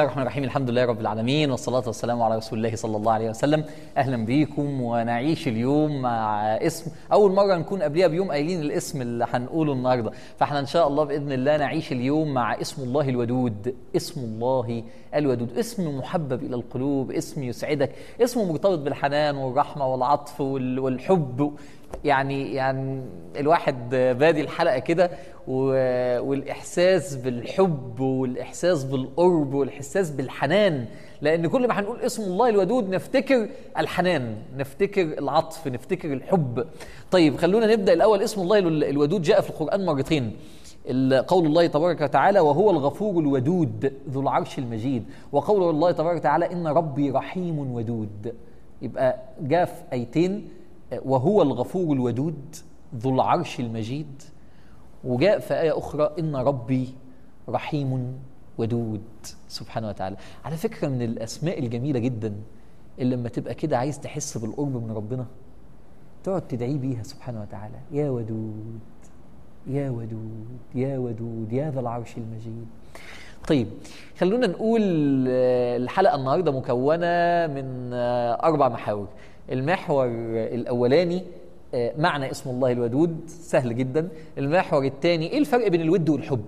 الرحمن الرحيم الحمد لله رب العالمين والصلاة والسلام على رسول الله صلى الله عليه وسلم أهلا بيكم ونعيش اليوم مع اسم أول مرة نكون قبلها بيوم قايلين الاسم اللي هنقوله النهاردة فاحنا إن شاء الله بإذن الله نعيش اليوم مع اسم الله الودود اسم الله الودود اسم محبب إلى القلوب اسم يسعدك اسم مرتبط بالحنان والرحمة والعطف وال- والحب يعني يعني الواحد بادي الحلقه كده و- والاحساس بالحب والاحساس بالقرب والاحساس بالحنان لان كل ما هنقول اسم الله الودود نفتكر الحنان نفتكر العطف نفتكر الحب طيب خلونا نبدا الاول اسم الله ال- الودود جاء في القران مرتين ال- قول الله تبارك وتعالى وهو الغفور الودود ذو العرش المجيد وقول الله تبارك وتعالى ان ربي رحيم ودود يبقى جاء في ايتين وهو الغفور الودود ذو العرش المجيد وجاء في آية أخرى إن ربي رحيم ودود سبحانه وتعالى على فكرة من الأسماء الجميلة جدا اللي لما تبقى كده عايز تحس بالقرب من ربنا تقعد تدعيه بيها سبحانه وتعالى يا ودود يا ودود يا ودود يا ذا العرش المجيد طيب خلونا نقول آه، الحلقة النهاردة مكونة من آه، أربع محاور المحور الأولاني آه، معنى اسم الله الودود سهل جدا المحور الثاني إيه الفرق بين الود والحب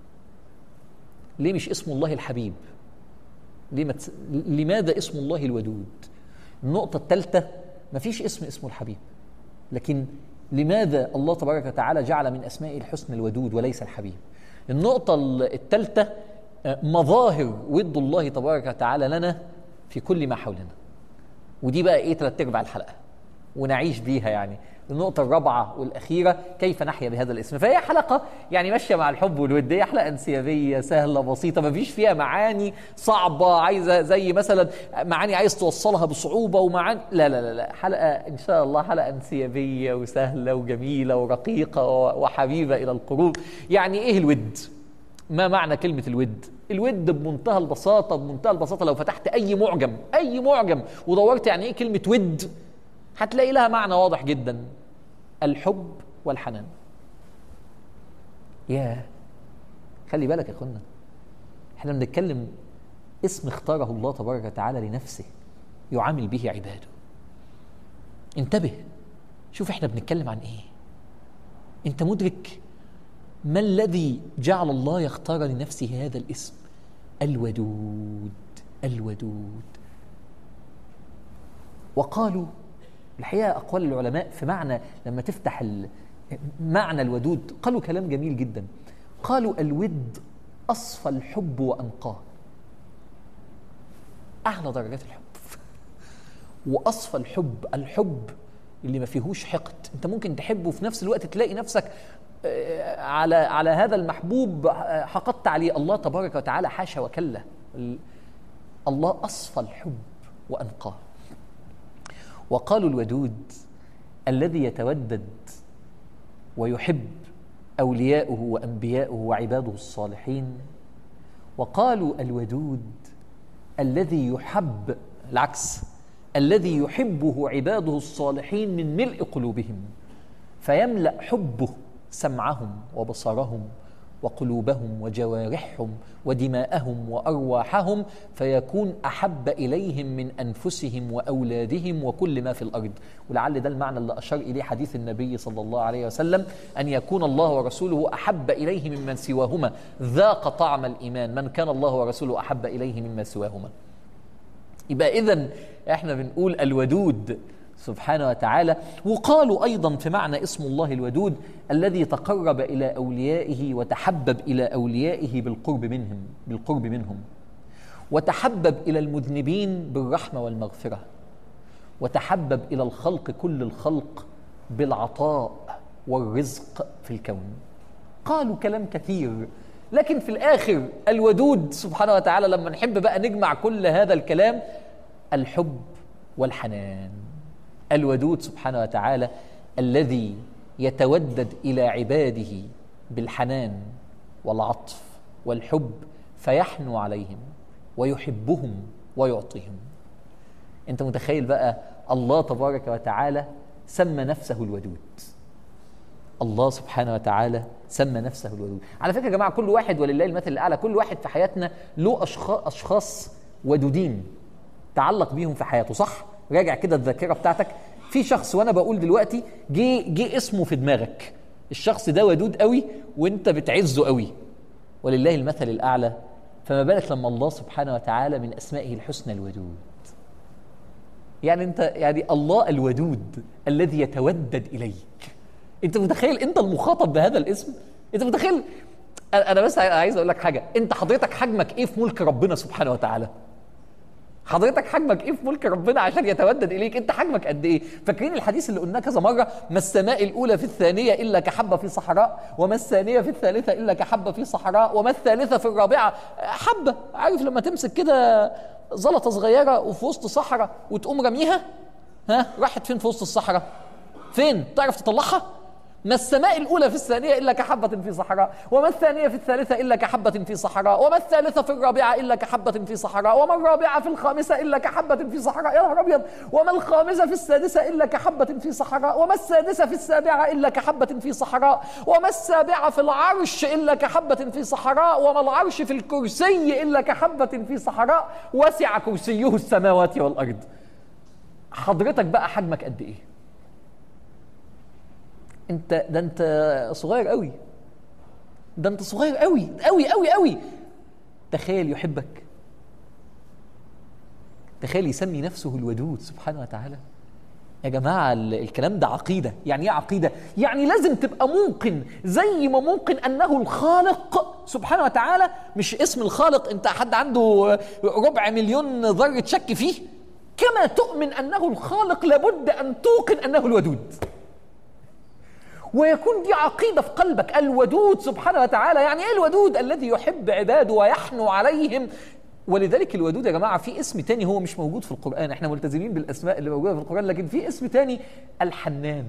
ليه مش اسم الله الحبيب ليه ما تس... لماذا اسم الله الودود النقطة الثالثة مفيش اسم اسمه الحبيب لكن لماذا الله تبارك وتعالى جعل من أسمائه الحسن الودود وليس الحبيب النقطة الثالثة آه، مظاهر ود الله تبارك وتعالى لنا في كل ما حولنا ودي بقى ايه ثلاث ارباع الحلقه ونعيش بيها يعني النقطة الرابعة والأخيرة كيف نحيا بهذا الاسم فهي حلقة يعني ماشية مع الحب والود هي حلقة انسيابية سهلة بسيطة ما فيش فيها معاني صعبة عايزة زي مثلا معاني عايز توصلها بصعوبة ومعاني لا لا لا, لا. حلقة إن شاء الله حلقة انسيابية وسهلة وجميلة ورقيقة وحبيبة إلى القلوب يعني إيه الود؟ ما معنى كلمة الود؟ الود بمنتهى البساطة بمنتهى البساطة لو فتحت أي معجم أي معجم ودورت يعني إيه كلمة ود هتلاقي لها معنى واضح جدا الحب والحنان ياه خلي بالك يا اخوانا احنا بنتكلم اسم اختاره الله تبارك وتعالى لنفسه يعامل به عباده انتبه شوف احنا بنتكلم عن ايه انت مدرك ما الذي جعل الله يختار لنفسه هذا الاسم الودود الودود وقالوا الحقيقه اقوال العلماء في معنى لما تفتح ال- معنى الودود قالوا كلام جميل جدا قالوا الود اصفى الحب وانقاه اعلى درجات الحب واصفى الحب الحب اللي ما فيهوش حقد انت ممكن تحبه وفي نفس الوقت تلاقي نفسك آه، على على هذا المحبوب آه، حقدت عليه الله تبارك وتعالى حاشا وكلا ال- الله اصفى الحب وانقاه وقالوا الودود الذي يتودد ويحب اولياؤه وانبياؤه وعباده الصالحين وقالوا الودود الذي يحب العكس الذي يحبه عباده الصالحين من ملء قلوبهم فيملا حبه سمعهم وبصرهم وقلوبهم وجوارحهم ودماءهم وارواحهم فيكون احب اليهم من انفسهم واولادهم وكل ما في الارض ولعل ده المعنى اللي اشار اليه حديث النبي صلى الله عليه وسلم ان يكون الله ورسوله احب اليه ممن سواهما ذاق طعم الايمان من كان الله ورسوله احب اليه مما سواهما يبقى اذا احنا بنقول الودود سبحانه وتعالى وقالوا ايضا في معنى اسم الله الودود الذي تقرب الى اوليائه وتحبب الى اوليائه بالقرب منهم بالقرب منهم وتحبب الى المذنبين بالرحمه والمغفره وتحبب الى الخلق كل الخلق بالعطاء والرزق في الكون قالوا كلام كثير لكن في الاخر الودود سبحانه وتعالى لما نحب بقى نجمع كل هذا الكلام الحب والحنان الودود سبحانه وتعالى الذي يتودد الى عباده بالحنان والعطف والحب فيحنو عليهم ويحبهم ويعطيهم انت متخيل بقى الله تبارك وتعالى سمى نفسه الودود الله سبحانه وتعالى سمى نفسه الودود على فكره يا جماعه كل واحد ولله المثل الاعلى كل واحد في حياتنا له اشخاص اشخاص ودودين تعلق بيهم في حياته صح راجع كده الذاكره بتاعتك في شخص وانا بقول دلوقتي جه جه اسمه في دماغك الشخص ده ودود قوي وانت بتعزه قوي ولله المثل الاعلى فما بالك لما الله سبحانه وتعالى من اسمائه الحسنى الودود يعني انت يعني الله الودود الذي يتودد اليك انت متخيل انت المخاطب بهذا الاسم انت متخيل انا بس عايز اقول لك حاجه انت حضرتك حجمك ايه في ملك ربنا سبحانه وتعالى حضرتك حجمك ايه في ملك ربنا عشان يتودد اليك انت حجمك قد ايه فاكرين الحديث اللي قلناه كذا مره ما السماء الاولى في الثانيه الا كحبه في صحراء وما الثانيه في الثالثه الا كحبه في صحراء وما الثالثه في الرابعه حبه عارف لما تمسك كده زلطه صغيره وفي وسط صحراء وتقوم رميها ها راحت فين في وسط الصحراء فين تعرف تطلعها ما السماء الأولى في الثانية إلا كحبة في صحراء وما الثانية في الثالثة إلا كحبة في صحراء وما الثالثة في الرابعة إلا كحبة في صحراء وما الرابعة في الخامسة إلا كحبة في صحراء يا نهار أبيض وما الخامسة في السادسة إلا كحبة في صحراء وما السادسة في السابعة إلا كحبة في صحراء وما السابعة في العرش إلا كحبة في صحراء وما العرش في الكرسي إلا كحبة في صحراء وسع كرسيه السماوات والأرض حضرتك بقى حجمك قد إيه؟ انت ده انت صغير قوي ده انت صغير قوي قوي قوي قوي تخيل يحبك تخيل يسمي نفسه الودود سبحانه وتعالى يا جماعة الكلام ده عقيدة يعني ايه عقيدة يعني لازم تبقى موقن زي ما موقن أنه الخالق سبحانه وتعالى مش اسم الخالق أنت حد عنده ربع مليون ذرة شك فيه كما تؤمن أنه الخالق لابد أن توقن أنه الودود ويكون دي عقيدة في قلبك الودود سبحانه وتعالى يعني ايه الودود الذي يحب عباده ويحنو عليهم ولذلك الودود يا جماعة في اسم تاني هو مش موجود في القرآن احنا ملتزمين بالأسماء اللي موجودة في القرآن لكن في اسم تاني الحنان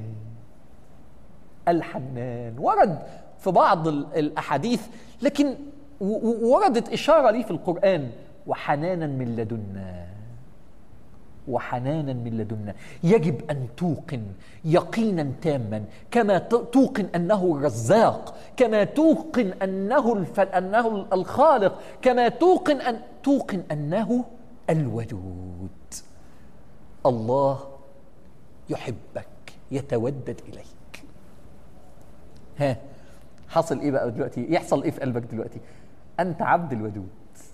الحنان ورد في بعض الأحاديث لكن وردت إشارة ليه في القرآن وحنانا من لدنا وحنانا من لدنا يجب ان توقن يقينا تاما كما توقن انه الرزاق كما توقن انه الف... انه الخالق كما توقن ان توقن انه الودود الله يحبك يتودد اليك ها حصل ايه بقى دلوقتي يحصل ايه في قلبك دلوقتي انت عبد الودود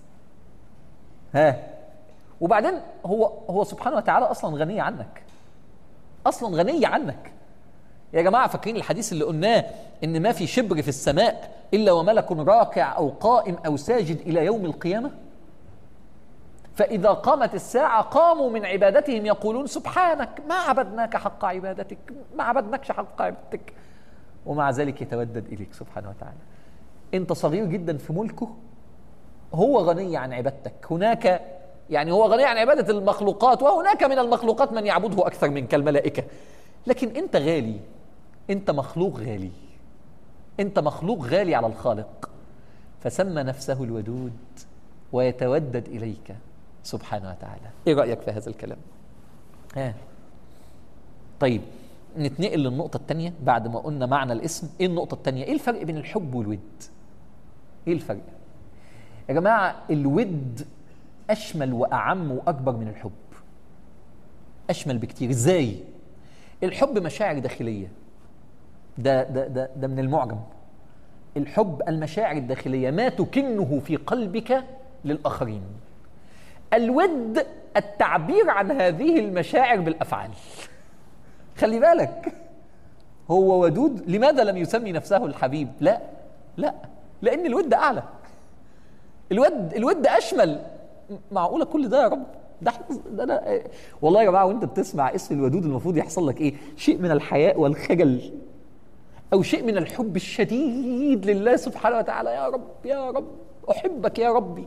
ها وبعدين هو هو سبحانه وتعالى اصلا غني عنك اصلا غني عنك يا جماعه فاكرين الحديث اللي قلناه ان ما في شبر في السماء الا وملك راكع او قائم او ساجد الى يوم القيامه فاذا قامت الساعه قاموا من عبادتهم يقولون سبحانك ما عبدناك حق عبادتك ما عبدناكش حق عبادتك ومع ذلك يتودد اليك سبحانه وتعالى انت صغير جدا في ملكه هو غني عن عبادتك هناك يعني هو غني عن عبادة المخلوقات وهناك من المخلوقات من يعبده أكثر من كالملائكة لكن أنت غالي أنت مخلوق غالي أنت مخلوق غالي على الخالق فسمى نفسه الودود ويتودد إليك سبحانه وتعالى إيه رأيك في هذا الكلام ها طيب نتنقل للنقطة الثانية بعد ما قلنا معنى الاسم ايه النقطة الثانية ايه الفرق بين الحب والود ايه الفرق يا جماعة الود أشمل وأعم وأكبر من الحب أشمل بكتير إزاي؟ الحب مشاعر داخلية ده, ده, ده, ده من المعجم الحب المشاعر الداخلية ما تكنه في قلبك للآخرين الود التعبير عن هذه المشاعر بالأفعال خلي بالك هو ودود لماذا لم يسمي نفسه الحبيب لا لا لأن الود أعلى الود الود أشمل معقوله كل ده يا رب ده ده انا والله يا جماعه وانت بتسمع اسم الودود المفروض يحصل لك ايه؟ شيء من الحياء والخجل او شيء من الحب الشديد لله سبحانه وتعالى يا رب يا رب احبك يا ربي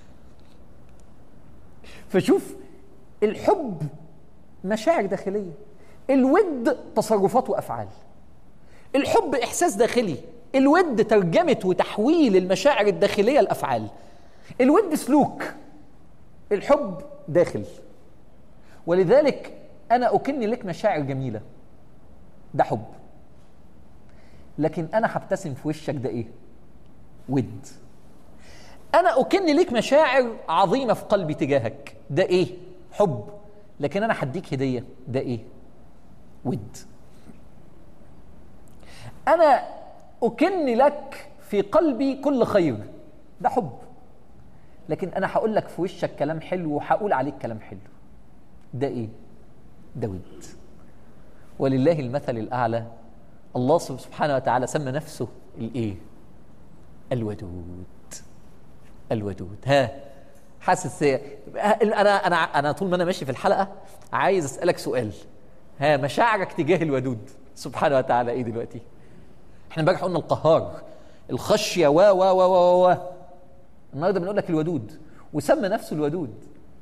فشوف الحب مشاعر داخليه الود تصرفات وافعال الحب احساس داخلي الود ترجمه وتحويل المشاعر الداخليه لافعال الود سلوك الحب داخل ولذلك انا اكن لك مشاعر جميله ده حب لكن انا هبتسم في وشك ده ايه ود انا اكن ليك مشاعر عظيمه في قلبي تجاهك ده ايه حب لكن انا هديك هديه ده ايه ود انا اكن لك في قلبي كل خير ده حب لكن انا هقول لك في وشك كلام حلو وهقول عليك كلام حلو ده ايه ده ود ولله المثل الاعلى الله سبحانه وتعالى سمى نفسه الايه الودود الودود ها حاسس انا انا انا طول ما انا ماشي في الحلقه عايز اسالك سؤال ها مشاعرك تجاه الودود سبحانه وتعالى ايه دلوقتي احنا امبارح قلنا القهار الخشيه و و و و و النهارده بنقول لك الودود وسمى نفسه الودود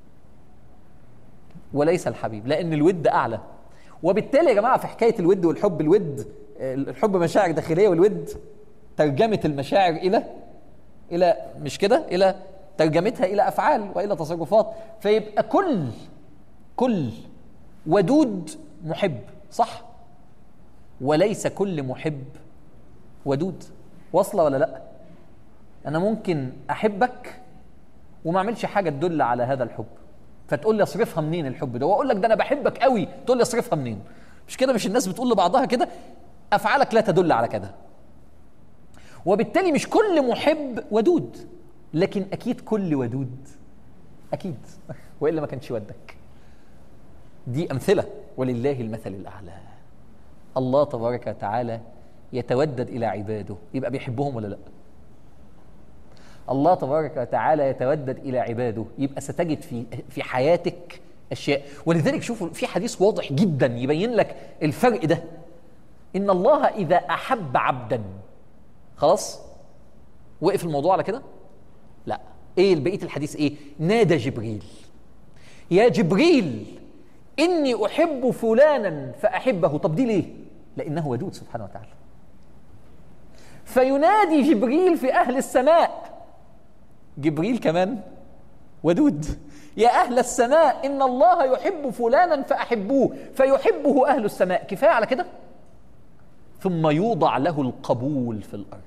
وليس الحبيب لان الود اعلى وبالتالي يا جماعه في حكايه الود والحب الود الحب مشاعر داخليه والود ترجمه المشاعر الى الى مش كده الى ترجمتها الى افعال والى تصرفات فيبقى كل كل ودود محب صح وليس كل محب ودود واصله ولا لا انا ممكن احبك وما اعملش حاجه تدل على هذا الحب فتقول لي اصرفها منين الحب ده واقول لك ده انا بحبك قوي تقول لي اصرفها منين مش كده مش الناس بتقول لبعضها كده افعالك لا تدل على كده وبالتالي مش كل محب ودود لكن اكيد كل ودود اكيد والا ما كانش ودك دي امثله ولله المثل الاعلى الله تبارك وتعالى يتودد الى عباده يبقى بيحبهم ولا لا الله تبارك وتعالى يتودد الى عباده يبقى ستجد في في حياتك اشياء ولذلك شوفوا في حديث واضح جدا يبين لك الفرق ده ان الله اذا احب عبدا خلاص وقف الموضوع على كده لا ايه بقيه الحديث ايه نادى جبريل يا جبريل اني احب فلانا فاحبه طب دي ليه لانه ودود سبحانه وتعالى فينادي جبريل في اهل السماء جبريل كمان ودود يا اهل السماء ان الله يحب فلانا فاحبوه فيحبه اهل السماء كفايه على كده ثم يوضع له القبول في الارض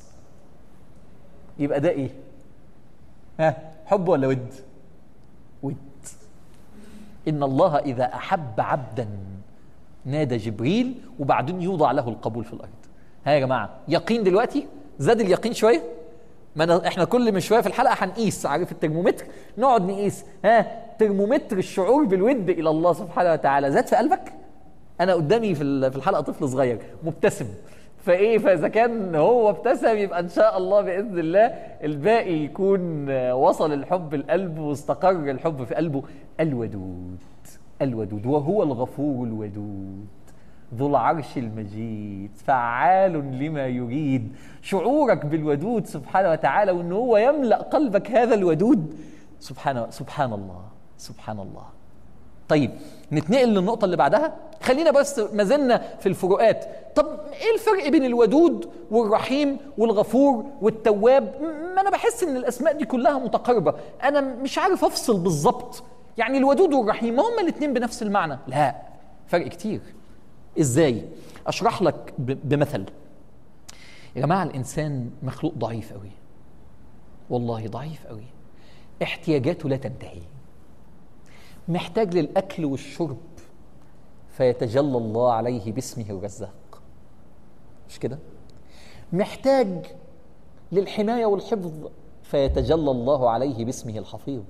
يبقى ده ايه ها حب ولا ود ود ان الله اذا احب عبدا نادى جبريل وبعدين يوضع له القبول في الارض ها يا جماعه يقين دلوقتي زاد اليقين شويه ما أنا احنا كل من شويه في الحلقه هنقيس عارف الترمومتر نقعد نقيس ها ترمومتر الشعور بالود الى الله سبحانه وتعالى زاد في قلبك انا قدامي في في الحلقه طفل صغير مبتسم فايه فاذا كان هو ابتسم يبقى ان شاء الله باذن الله الباقي يكون وصل الحب القلب واستقر الحب في قلبه الودود الودود وهو الغفور الودود ذو العرش المجيد فعال لما يريد شعورك بالودود سبحانه وتعالى وان هو يملا قلبك هذا الودود سبحان سبحان الله سبحان الله طيب نتنقل للنقطة اللي بعدها خلينا بس ما زلنا في الفروقات طب ايه الفرق بين الودود والرحيم والغفور والتواب ما انا بحس ان الاسماء دي كلها متقاربة انا مش عارف افصل بالظبط يعني الودود والرحيم ما هما الاثنين بنفس المعنى لا فرق كتير ازاي اشرح لك بمثل يا جماعة الانسان مخلوق ضعيف قوي والله ضعيف قوي احتياجاته لا تنتهي محتاج للاكل والشرب فيتجلى الله عليه باسمه الرزاق مش كده محتاج للحمايه والحفظ فيتجلى الله عليه باسمه الحفيظ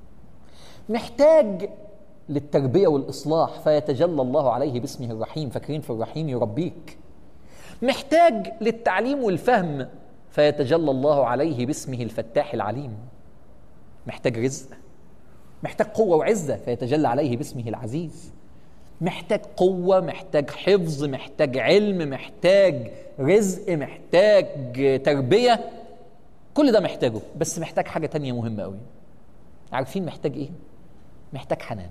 محتاج للتربيه والاصلاح فيتجلى الله عليه باسمه الرحيم فاكرين في الرحيم يربيك محتاج للتعليم والفهم فيتجلى الله عليه باسمه الفتاح العليم محتاج رزق محتاج قوة وعزة فيتجلى عليه باسمه العزيز محتاج قوة محتاج حفظ محتاج علم محتاج رزق محتاج تربية كل ده محتاجه بس محتاج حاجة تانية مهمة قوي عارفين محتاج ايه؟ محتاج حنان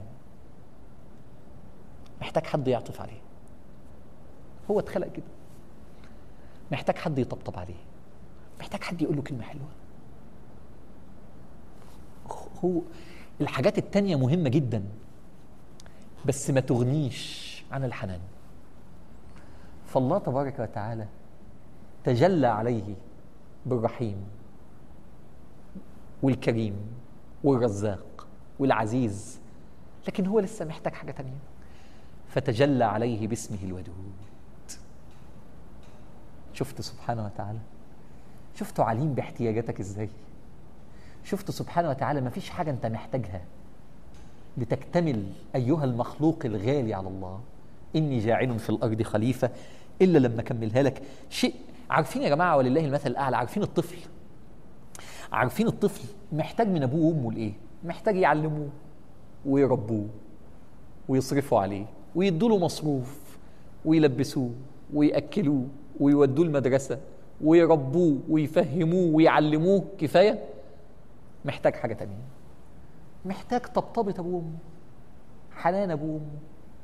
محتاج حد يعطف عليه هو اتخلق كده محتاج حد يطبطب عليه محتاج حد يقول له كلمة حلوة هو الحاجات التانية مهمة جدا بس ما تغنيش عن الحنان فالله تبارك وتعالى تجلى عليه بالرحيم والكريم والرزاق والعزيز لكن هو لسه محتاج حاجة تانية فتجلى عليه باسمه الودود شفت سبحانه وتعالى شفته عليم باحتياجاتك ازاي شفت سبحانه وتعالى ما فيش حاجة انت محتاجها لتكتمل أيها المخلوق الغالي على الله إني جاعل في الأرض خليفة إلا لما أكملها لك شيء عارفين يا جماعة ولله المثل الأعلى عارفين الطفل عارفين الطفل محتاج من أبوه وأمه لإيه محتاج يعلموه ويربوه ويصرفوا عليه ويدوا له مصروف ويلبسوه ويأكلوه ويودوه المدرسة ويربوه ويفهموه ويعلموه كفاية محتاج حاجة تانية محتاج طبطبة أبوه وأمه حنان أبوه وأمه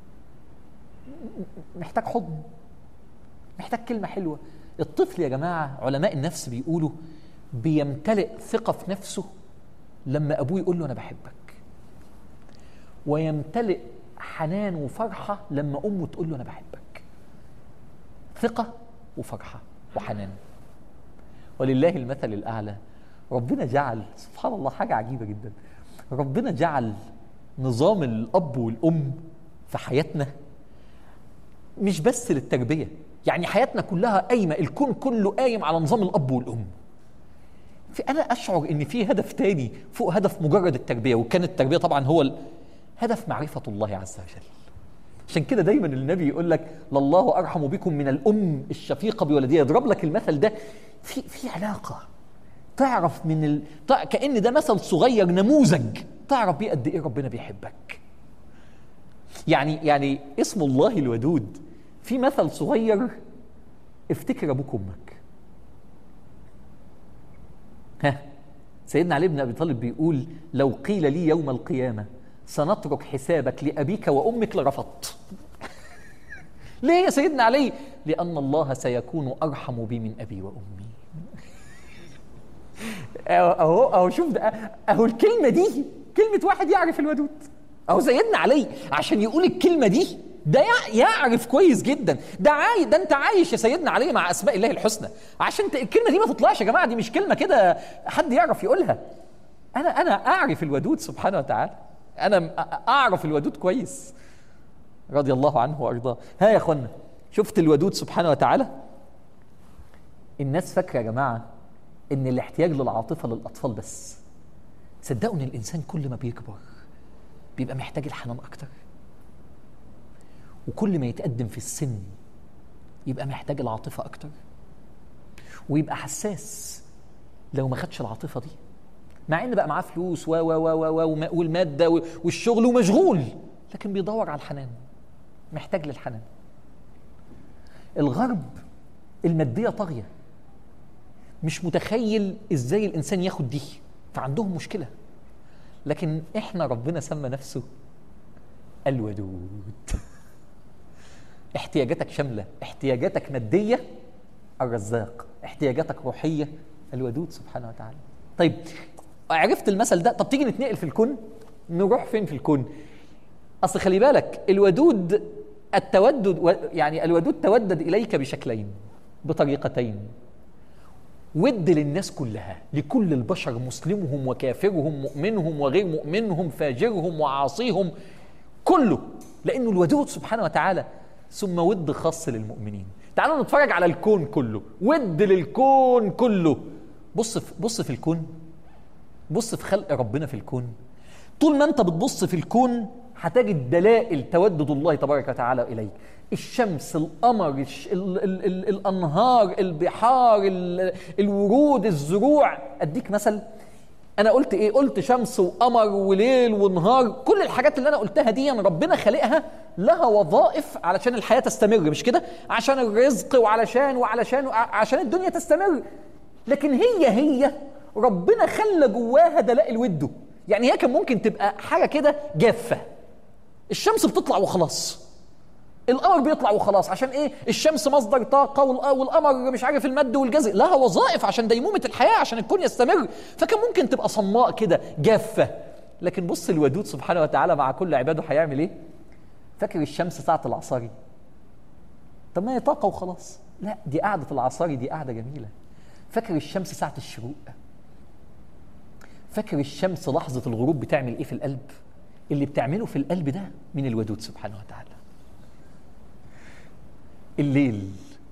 محتاج حضن محتاج كلمة حلوة الطفل يا جماعة علماء النفس بيقولوا بيمتلئ ثقة في نفسه لما أبوه يقول له أنا بحبك ويمتلئ حنان وفرحة لما أمه تقول له أنا بحبك ثقة وفرحة وحنان ولله المثل الأعلى ربنا جعل سبحان الله حاجة عجيبة جدا ربنا جعل نظام الأب والأم في حياتنا مش بس للتربية يعني حياتنا كلها قايمة الكون كله قايم على نظام الأب والأم في أنا أشعر إن في هدف تاني فوق هدف مجرد التربية وكان التربية طبعا هو ال... هدف معرفة الله عز وجل عشان كده دايما النبي يقول لك لله أرحم بكم من الأم الشفيقة بولدها يضرب لك المثل ده في في علاقة تعرف من ال... كأن ده مثل صغير نموذج تعرف بيه قد إيه ربنا بيحبك يعني يعني اسم الله الودود في مثل صغير افتكر ابوك وامك ها سيدنا علي بن ابي طالب بيقول لو قيل لي يوم القيامه سنترك حسابك لابيك وامك لرفضت ليه يا سيدنا علي لان الله سيكون ارحم بي من ابي وامي اهو اهو شوف ده اهو الكلمه دي كلمه واحد يعرف الودود اهو سيدنا علي عشان يقول الكلمه دي ده يعرف كويس جدا ده عاي ده انت عايش يا سيدنا علي مع اسماء الله الحسنى عشان الكلمه دي ما تطلعش يا جماعه دي مش كلمه كده حد يعرف يقولها انا انا اعرف الودود سبحانه وتعالى انا اعرف الودود كويس رضي الله عنه وارضاه ها يا اخوانا شفت الودود سبحانه وتعالى الناس فاكره يا جماعه ان الاحتياج للعاطفه للاطفال بس صدقوا ان الانسان كل ما بيكبر بيبقى محتاج الحنان اكتر وكل ما يتقدم في السن يبقى محتاج العاطفه اكتر ويبقى حساس لو ما خدش العاطفه دي مع ان بقى معاه فلوس و و و و والماده والشغل ومشغول لكن بيدور على الحنان محتاج للحنان الغرب الماديه طاغيه مش متخيل ازاي الانسان ياخد دي فعندهم مشكله لكن احنا ربنا سمى نفسه الودود احتياجاتك شامله احتياجاتك ماديه الرزاق احتياجاتك روحيه الودود سبحانه وتعالى طيب عرفت المثل ده طب تيجي نتنقل في الكون نروح فين في الكون اصل خلي بالك الودود التودد يعني الودود تودد اليك بشكلين بطريقتين ود للناس كلها لكل البشر مسلمهم وكافرهم مؤمنهم وغير مؤمنهم فاجرهم وعاصيهم كله لانه الودود سبحانه وتعالى ثم ود خاص للمؤمنين تعالوا نتفرج على الكون كله ود للكون كله بص في بص في الكون بص في خلق ربنا في الكون طول ما انت بتبص في الكون هتجد دلائل تودد الله تبارك وتعالى اليك الشمس القمر الش... ال... ال... ال... الانهار البحار ال... الورود الزروع اديك مثل انا قلت ايه قلت شمس وقمر وليل ونهار كل الحاجات اللي انا قلتها دي ربنا خالقها لها وظائف علشان الحياه تستمر مش كده عشان الرزق وعلشان وعلشان عشان الدنيا تستمر لكن هي هي ربنا خلى جواها دلائل وده يعني هي كان ممكن تبقى حاجه كده جافه الشمس بتطلع وخلاص القمر بيطلع وخلاص عشان ايه الشمس مصدر طاقه والقمر مش عارف المد والجزء لها وظائف عشان ديمومه الحياه عشان الكون يستمر فكان ممكن تبقى صماء كده جافه لكن بص الودود سبحانه وتعالى مع كل عباده هيعمل ايه فاكر الشمس ساعه العصاري طب ما هي طاقه وخلاص لا دي قعدة العصاري دي قعدة جميلة فاكر الشمس ساعة الشروق فاكر الشمس لحظة الغروب بتعمل ايه في القلب اللي بتعمله في القلب ده من الودود سبحانه وتعالى الليل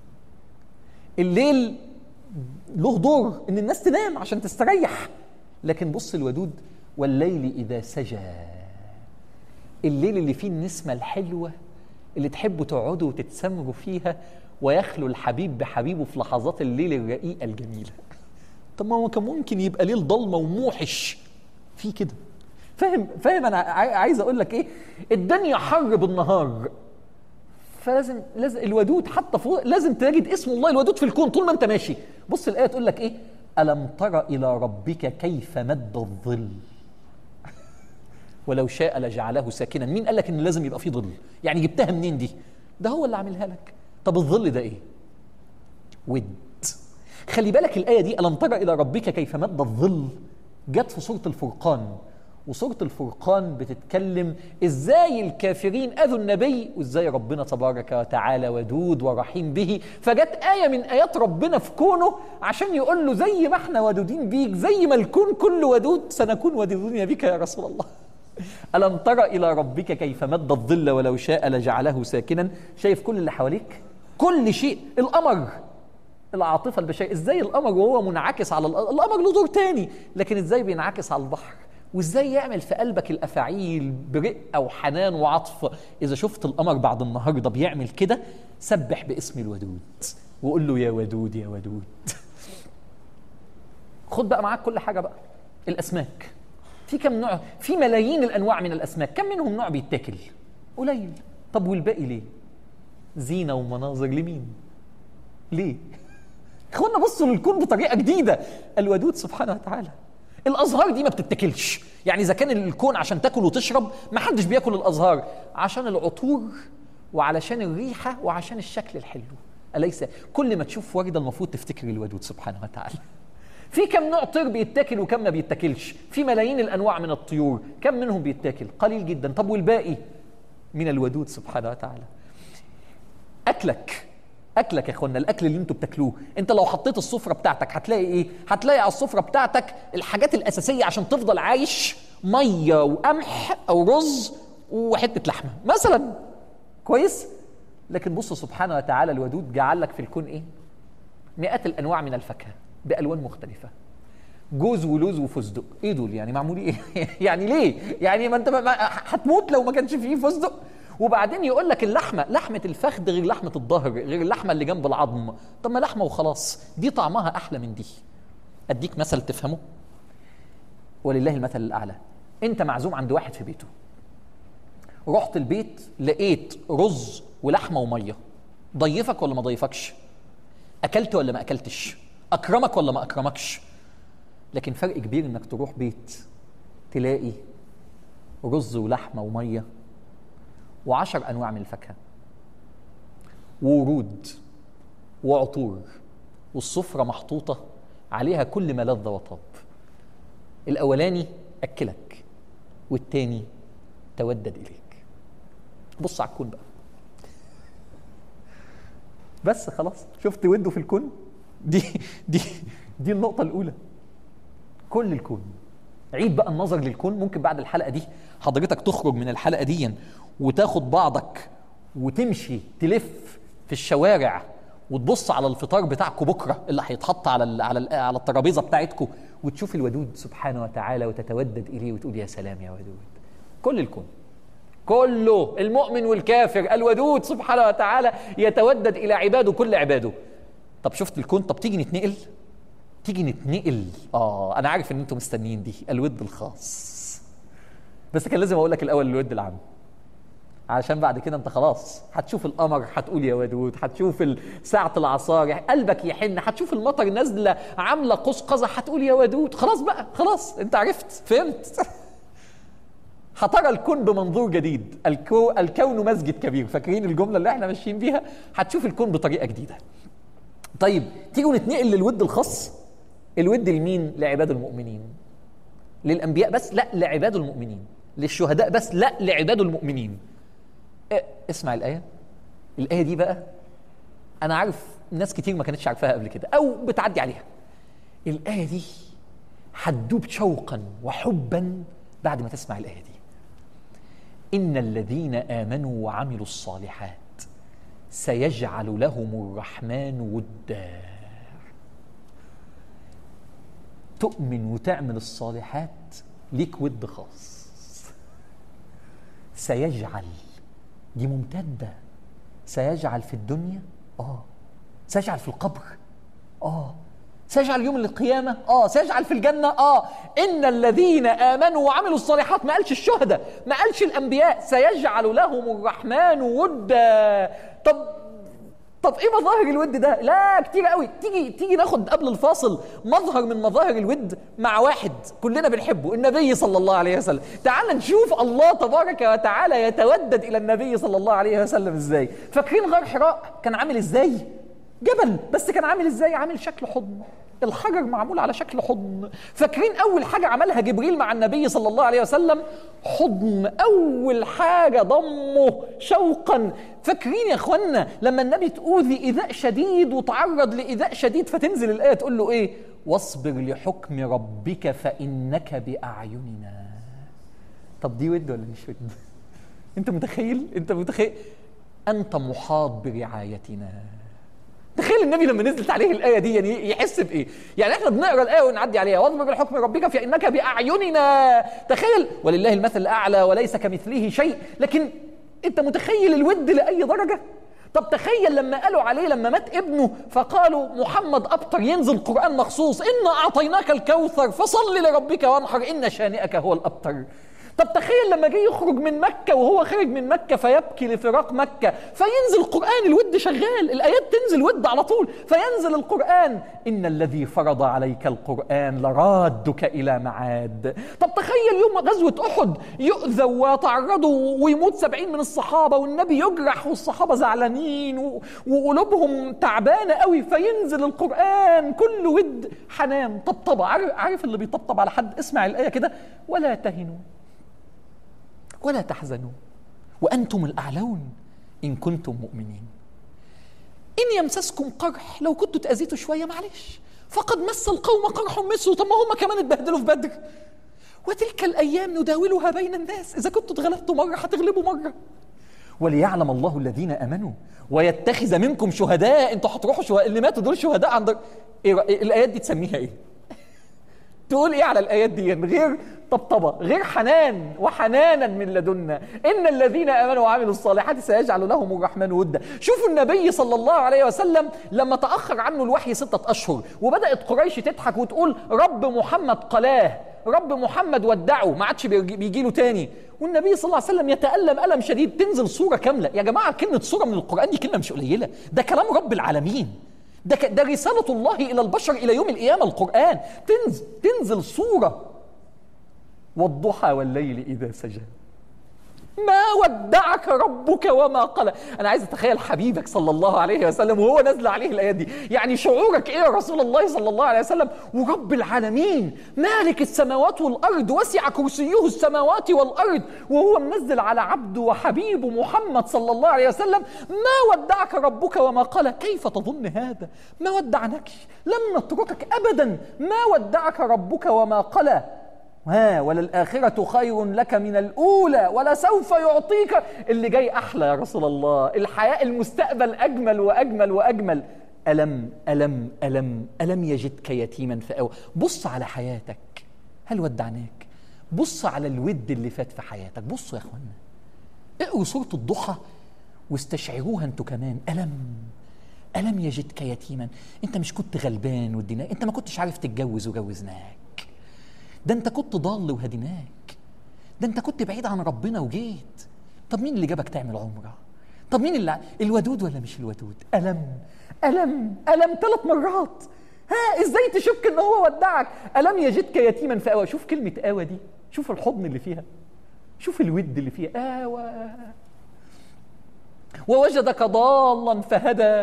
الليل له دور ان الناس تنام عشان تستريح لكن بص الودود والليل اذا سجى الليل اللي فيه النسمه الحلوه اللي تحبوا تقعدوا وتتسمروا فيها ويخلو الحبيب بحبيبه في لحظات الليل الرقيقه الجميله طب ما هو كان ممكن يبقى ليل ضلمه وموحش في كده فاهم فاهم انا عايز اقول لك ايه الدنيا حر بالنهار فلازم لازم الودود حتى فوق لازم تجد اسم الله الودود في الكون طول ما انت ماشي بص الايه تقول لك ايه الم تر الى ربك كيف مد الظل ولو شاء لجعله ساكنا مين قال لك ان لازم يبقى فيه ظل يعني جبتها منين دي ده هو اللي عاملها لك طب الظل ده ايه ود خلي بالك الايه دي الم تر الى ربك كيف مد الظل جت في سوره الفرقان وسورة الفرقان بتتكلم ازاي الكافرين اذوا النبي وازاي ربنا تبارك وتعالى ودود ورحيم به فجت آية من آيات ربنا في كونه عشان يقول له زي ما احنا ودودين بيك زي ما الكون كله ودود سنكون ودودين بك يا رسول الله ألم تر إلى ربك كيف مد الظل ولو شاء لجعله ساكنا شايف كل اللي حواليك كل شيء القمر العاطفة البشرية ازاي القمر وهو منعكس على الأرض القمر له دور تاني لكن ازاي بينعكس على البحر وازاي يعمل في قلبك الافاعيل برقه وحنان وعطف اذا شفت القمر بعد النهارده بيعمل كده سبح باسم الودود وقول له يا ودود يا ودود خد بقى معاك كل حاجه بقى الاسماك في كم نوع في ملايين الانواع من الاسماك كم منهم نوع بيتاكل قليل طب والباقي ليه زينه ومناظر لمين ليه اخوانا بصوا للكون بطريقه جديده الودود سبحانه وتعالى الازهار دي ما بتتاكلش يعني اذا كان الكون عشان تاكل وتشرب ما حدش بياكل الازهار عشان العطور وعلشان الريحه وعشان الشكل الحلو اليس كل ما تشوف ورده المفروض تفتكر الودود سبحانه وتعالى في كم نوع طير بيتاكل وكم ما بيتاكلش في ملايين الانواع من الطيور كم منهم بيتاكل قليل جدا طب والباقي من الودود سبحانه وتعالى اكلك اكلك يا اخوانا الاكل اللي انتوا بتاكلوه انت لو حطيت السفره بتاعتك هتلاقي ايه هتلاقي على السفره بتاعتك الحاجات الاساسيه عشان تفضل عايش ميه وقمح او رز وحته لحمه مثلا كويس لكن بص سبحانه وتعالى الودود جعل لك في الكون ايه مئات الانواع من الفاكهه بالوان مختلفه جوز ولوز وفستق ايه دول يعني معمول ايه يعني ليه يعني ما انت هتموت لو ما كانش فيه فستق وبعدين يقول لك اللحمه لحمه الفخذ غير لحمه الظهر غير اللحمه اللي جنب العظم طب ما لحمه وخلاص دي طعمها احلى من دي اديك مثل تفهمه ولله المثل الاعلى انت معزوم عند واحد في بيته رحت البيت لقيت رز ولحمه وميه ضيفك ولا ما ضيفكش اكلت ولا ما اكلتش اكرمك ولا ما اكرمكش لكن فرق كبير انك تروح بيت تلاقي رز ولحمه وميه وعشر أنواع من الفاكهة وورود وعطور والسفرة محطوطة عليها كل ما لذ وطاب الأولاني أكلك والتاني تودد إليك بص على الكون بقى بس خلاص شفت وده في الكون دي دي دي النقطة الأولى كل الكون عيد بقى النظر للكون ممكن بعد الحلقة دي حضرتك تخرج من الحلقة دي وتاخد بعضك وتمشي تلف في الشوارع وتبص على الفطار بتاعكم بكره اللي هيتحط على ال على ال على الترابيزه بتاعتكم وتشوف الودود سبحانه وتعالى وتتودد اليه وتقول يا سلام يا ودود كل الكون كله المؤمن والكافر الودود سبحانه وتعالى يتودد الى عباده كل عباده طب شفت الكون طب تيجي نتنقل تيجي نتنقل اه انا عارف ان انتم مستنيين دي الود الخاص بس كان لازم اقول لك الاول الود العام عشان بعد كده انت خلاص هتشوف القمر هتقول يا ودود هتشوف ساعة العصار قلبك يحن هتشوف المطر نازلة عاملة قوس قزح هتقول يا ودود خلاص بقى خلاص انت عرفت فهمت هترى الكون بمنظور جديد الكو الكون مسجد كبير فاكرين الجملة اللي احنا ماشيين بيها هتشوف الكون بطريقة جديدة طيب تيجوا نتنقل للود الخاص الود لمين لعباد المؤمنين للأنبياء بس لا لعباد المؤمنين للشهداء بس لا لعباد المؤمنين إيه اسمع الآية الآية دي بقى أنا عارف ناس كتير ما كانتش عارفاها قبل كده او بتعدي عليها الايه دي هتدوب شوقا وحبا بعد ما تسمع الايه دي ان الذين امنوا وعملوا الصالحات سيجعل لهم الرحمن ودا تؤمن وتعمل الصالحات ليك ود خاص سيجعل دي ممتدة سيجعل في الدنيا اه سيجعل في القبر اه سيجعل يوم القيامة اه سيجعل في الجنة اه إن الذين آمنوا وعملوا الصالحات ما قالش الشهداء ما قالش الأنبياء سيجعل لهم الرحمن ودا طب طب ايه مظاهر الود ده؟ لا كتير قوي تيجي تيجي ناخد قبل الفاصل مظهر من مظاهر الود مع واحد كلنا بنحبه النبي صلى الله عليه وسلم تعال نشوف الله تبارك وتعالى يتودد الى النبي صلى الله عليه وسلم ازاي فاكرين غار حراء كان عامل ازاي جبل بس كان عامل ازاي عامل شكل حضن الحجر معمول على شكل حضن فاكرين اول حاجه عملها جبريل مع النبي صلى الله عليه وسلم حضن اول حاجه ضمه شوقا فاكرين يا اخوانا لما النبي تؤذي ايذاء شديد وتعرض لايذاء شديد فتنزل الايه تقول له ايه واصبر لحكم ربك فانك باعيننا طب دي ود ولا مش ود انت متخيل انت متخيل انت محاط برعايتنا تخيل النبي لما نزلت عليه الايه دي يعني يحس بايه؟ يعني احنا بنقرا الايه ونعدي عليها واصبر بحكم ربك فانك باعيننا تخيل ولله المثل الاعلى وليس كمثله شيء لكن انت متخيل الود لاي درجه؟ طب تخيل لما قالوا عليه لما مات ابنه فقالوا محمد ابتر ينزل قران مخصوص انا اعطيناك الكوثر فصل لربك وانحر ان شانئك هو الابتر طب تخيل لما جه يخرج من مكة وهو خارج من مكة فيبكي لفراق مكة فينزل القرآن الود شغال الآيات تنزل ود على طول فينزل القرآن إن الذي فرض عليك القرآن لرادك إلى معاد طب تخيل يوم غزوة أحد يؤذوا ويتعرضوا ويموت سبعين من الصحابة والنبي يجرح والصحابة زعلانين و- وقلوبهم تعبانة قوي فينزل القرآن كله ود حنان طبطبة عارف, عارف اللي بيطبطب على حد اسمع الآية كده ولا تهنوا ولا تحزنوا وانتم الاعلون ان كنتم مؤمنين ان يمسسكم قرح لو كنتوا تاذيتوا شويه معلش فقد مس القوم قرح مثله طب ما هم كمان اتبهدلوا في بدر وتلك الايام نداولها بين الناس اذا كنتوا اتغلبتوا مره هتغلبوا مره وليعلم الله الذين امنوا ويتخذ منكم شهداء انتوا هتروحوا شهداء اللي ماتوا دول شهداء عند إيه رأ- الايات دي تسميها ايه تقول ايه على الايات دي غير طبطبه غير حنان وحنانا من لدنا ان الذين امنوا وعملوا الصالحات سيجعل لهم الرحمن ودا شوفوا النبي صلى الله عليه وسلم لما تاخر عنه الوحي ستة اشهر وبدات قريش تضحك وتقول رب محمد قلاه رب محمد ودعه ما عادش بيجي بيجي له تاني والنبي صلى الله عليه وسلم يتالم الم شديد تنزل سوره كامله يا جماعه كلمه سوره من القران دي كلمه مش قليله ده كلام رب العالمين ده ك- ده رسالة الله إلى البشر إلى يوم القيامة القرآن تنزل تنزل سورة والضحى والليل إذا سجى ما ودعك ربك وما قلى انا عايز اتخيل حبيبك صلى الله عليه وسلم وهو نازل عليه الايات دي يعني شعورك ايه يا رسول الله صلى الله عليه وسلم ورب العالمين مالك السماوات والارض وسع كرسيه السماوات والارض وهو منزل على عبده وحبيبه محمد صلى الله عليه وسلم ما ودعك ربك وما قلى كيف تظن هذا ما ودعناكش لم نتركك ابدا ما ودعك ربك وما قلى ها وللآخرة خير لك من الأولى ولسوف يعطيك اللي جاي أحلى يا رسول الله الحياة المستقبل أجمل وأجمل وأجمل ألم ألم ألم ألم يجدك يتيما فأوى بص على حياتك هل ودعناك بص على الود اللي فات في حياتك بصوا يا اخوانا اقروا سورة الضحى واستشعروها انتوا كمان ألم ألم يجدك يتيما انت مش كنت غلبان وديناك انت ما كنتش عارف تتجوز وجوزناك ده انت كنت ضال وهديناك ده انت كنت بعيد عن ربنا وجيت طب مين اللي جابك تعمل عمره طب مين اللي الودود ولا مش الودود ألم ألم ألم ثلاث مرات ها ازاي تشك ان هو ودعك ألم يجدك يتيما فآوى شوف كلمة آوى دي شوف الحضن اللي فيها شوف الود اللي فيها آوى ووجدك ضالا فهدى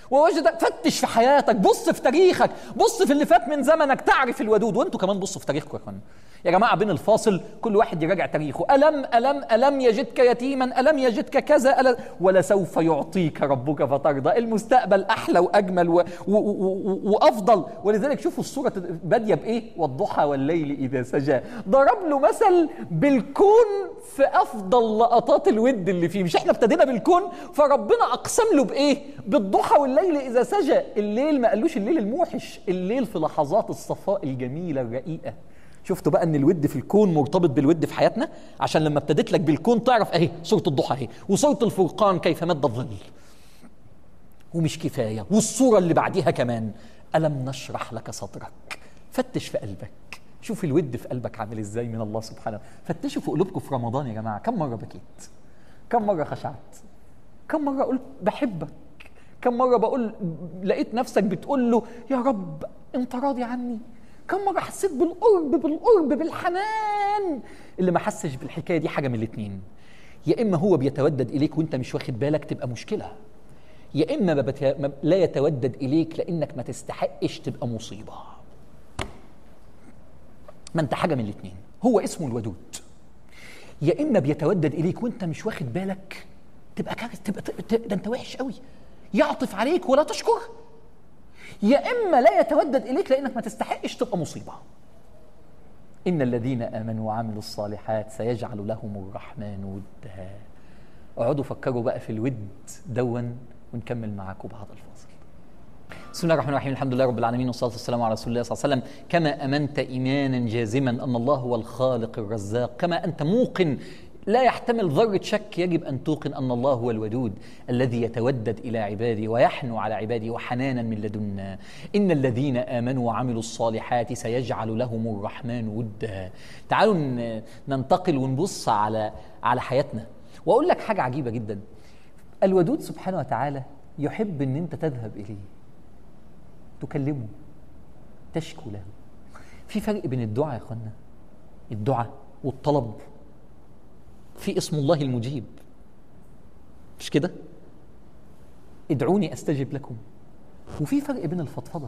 ووجدك فتش في حياتك بص في تاريخك بص في اللي فات من زمنك تعرف الودود وانتوا كمان بصوا في تاريخكم يا اخوانا يا جماعه بين الفاصل كل واحد يراجع تاريخه الم الم الم يجدك يتيما الم يجدك كذا ألم ولسوف يعطيك ربك فترضى المستقبل احلى واجمل و و و وافضل ولذلك شوفوا الصوره باديه بايه والضحى والليل اذا سجى ضرب له مثل بالكون في افضل لقطات الود اللي فيه مش احنا ابتدينا بالكون فربنا اقسم له بايه بالضحى والليل اذا سجى الليل ما قالوش الليل الموحش الليل في لحظات الصفاء الجميله الرقيقه شفتوا بقى ان الود في الكون مرتبط بالود في حياتنا عشان لما ابتديت لك بالكون تعرف اهي سوره الضحى اهي وسوره الفرقان كيف مد الظل ومش كفايه والصوره اللي بعديها كمان الم نشرح لك صدرك فتش في قلبك شوف الود في قلبك عامل ازاي من الله سبحانه فتشوا في قلوبكم في رمضان يا جماعه كم مره بكيت كم مره خشعت كم مره قلت بحبك كم مره بقول لقيت نفسك بتقول له يا رب انت راضي عني كم مرة حسيت بالقرب بالقرب بالحنان اللي ما حسش بالحكاية دي حاجة من الاتنين يا إما هو بيتودد إليك وأنت مش واخد بالك تبقى مشكلة يا إما ما بت... ما لا يتودد إليك لأنك ما تستحقش تبقى مصيبة ما أنت حاجة من الاتنين هو اسمه الودود يا إما بيتودد إليك وأنت مش واخد بالك تبقى كارثة تبقى ده أنت وحش قوي يعطف عليك ولا تشكر يا اما لا يتودد اليك لانك ما تستحقش تبقى مصيبه ان الذين امنوا وعملوا الصالحات سيجعل لهم الرحمن ودا اقعدوا فكروا بقى في الود دون ونكمل معاكم بعد الفاصل بسم الله الرحمن الرحيم الحمد لله رب العالمين والصلاه والسلام على رسول الله صلى الله عليه وسلم كما امنت ايمانا جازما ان الله هو الخالق الرزاق كما انت موقن لا يحتمل ذرة شك يجب أن توقن أن الله هو الودود الذي يتودد إلى عباده ويحنو على عباده وحنانا من لدنا إن الذين آمنوا وعملوا الصالحات سيجعل لهم الرحمن ودا تعالوا ننتقل ونبص على على حياتنا وأقول لك حاجة عجيبة جدا الودود سبحانه وتعالى يحب أن أنت تذهب إليه تكلمه تشكو له في فرق بين الدعاء يا اخوانا الدعاء والطلب في اسم الله المجيب مش كده ادعوني استجب لكم وفي فرق بين الفضفضه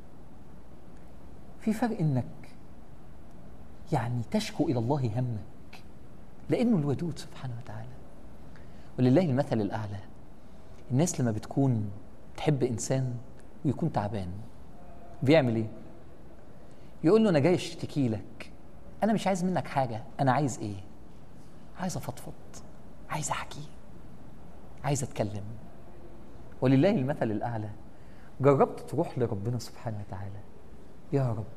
في فرق انك يعني تشكو الى الله همك لانه الودود سبحانه وتعالى ولله المثل الاعلى الناس لما بتكون تحب انسان ويكون تعبان بيعمل ايه يقول له انا جاي اشتكي لك انا مش عايز منك حاجه انا عايز ايه عايز افضفض عايز احكي عايز اتكلم ولله المثل الاعلى جربت تروح لربنا سبحانه وتعالى يا رب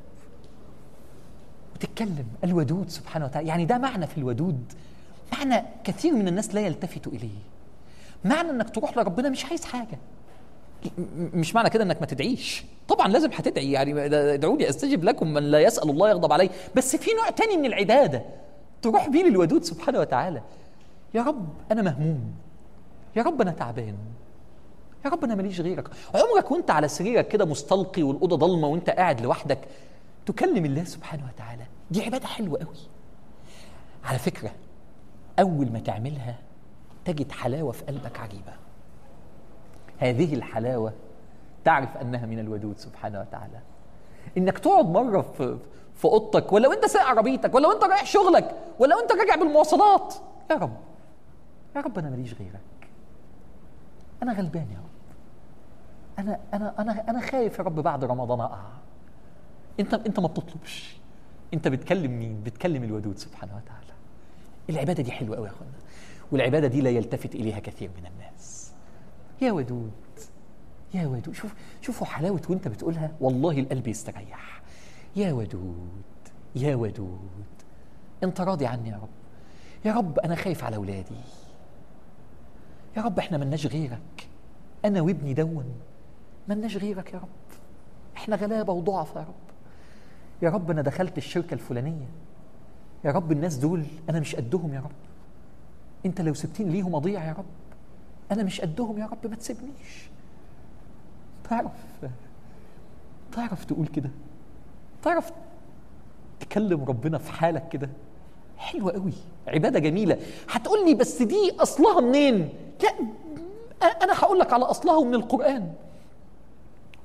وتتكلم الودود سبحانه وتعالى يعني ده معنى في الودود معنى كثير من الناس لا يلتفت اليه معنى انك تروح لربنا مش عايز حاجه مش معنى كده انك ما تدعيش طبعا لازم هتدعي يعني ادعوني استجب لكم من لا يسال الله يغضب عليه بس في نوع تاني من العباده تروح بيه للودود سبحانه وتعالى يا رب انا مهموم يا رب انا تعبان يا رب انا ماليش غيرك عمرك وانت على سريرك كده مستلقي والاوضه ضلمه وانت قاعد لوحدك تكلم الله سبحانه وتعالى دي عباده حلوه قوي على فكره اول ما تعملها تجد حلاوه في قلبك عجيبه هذه الحلاوه تعرف انها من الودود سبحانه وتعالى انك تقعد مره في في اوضتك ولا وانت سايق عربيتك ولا وانت رايح شغلك ولا وانت راجع بالمواصلات يا رب يا رب انا ماليش غيرك انا غلبان يا رب انا انا انا انا خايف يا رب بعد رمضان اقع انت انت ما بتطلبش انت بتكلم مين بتكلم الودود سبحانه وتعالى العباده دي حلوه قوي يا اخوانا والعباده دي لا يلتفت اليها كثير من الناس يا ودود يا ودود شوف شوفوا حلاوه وانت بتقولها والله القلب يستريح يا ودود يا ودود انت راضي عني يا رب يا رب انا خايف على اولادي يا رب احنا ملناش غيرك انا وابني دون ملناش غيرك يا رب احنا غلابه وضعف يا رب يا رب انا دخلت الشركه الفلانيه يا رب الناس دول انا مش قدهم يا رب انت لو سبتني ليهم اضيع يا رب انا مش قدهم يا رب ما تسيبنيش تعرف تعرف تقول كده تعرف تكلم ربنا في حالك كده حلوة قوي عبادة جميلة هتقول لي بس دي أصلها منين لا أنا هقول لك على أصلها من القرآن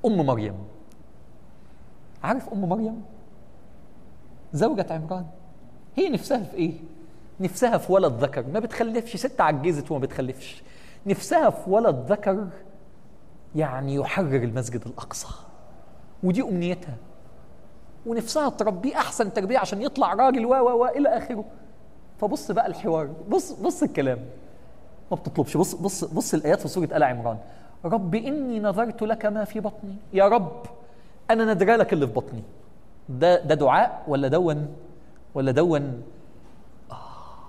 ام مريم عارف ام مريم زوجة عمران هي نفسها في ايه نفسها في ولد ذكر ما بتخلفش ست عجزت وما بتخلفش نفسها في ولد ذكر يعني يحرر المسجد الاقصى ودي امنيتها ونفسها تربيه احسن تربيه عشان يطلع راجل و و الى اخره فبص بقى الحوار بص بص الكلام ما بتطلبش بص بص بص الايات في سوره ال عمران رب اني نظرت لك ما في بطني يا رب انا ندرى لك اللي في بطني ده ده دعاء ولا دون ولا دون آه.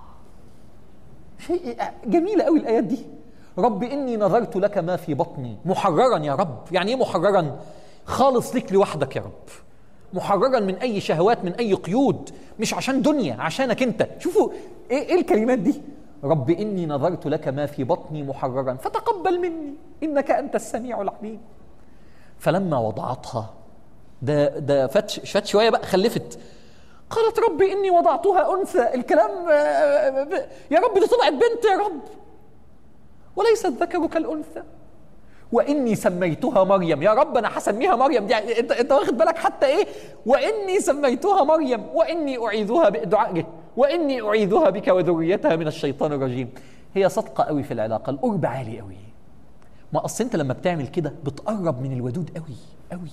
شيء جميله قوي الايات دي رب اني نظرت لك ما في بطني محررا يا رب يعني ايه محررا خالص لك لوحدك يا رب محررا من اي شهوات من اي قيود مش عشان دنيا عشانك انت شوفوا ايه, إيه الكلمات دي رب اني نظرت لك ما في بطني محررا فتقبل مني انك انت السميع العليم فلما وضعتها ده ده فات فات شويه بقى خلفت قالت ربي اني وضعتها انثى الكلام يا رب دي طلعت بنت يا رب وليس الذكر كالانثى واني سميتها مريم يا رب انا هسميها مريم دي انت انت واخد بالك حتى ايه واني سميتها مريم واني اعيذها بدعائك واني اعيذها بك وذريتها من الشيطان الرجيم هي صادقه قوي في العلاقه القرب عالي قوي ما اصل انت لما بتعمل كده بتقرب من الودود قوي قوي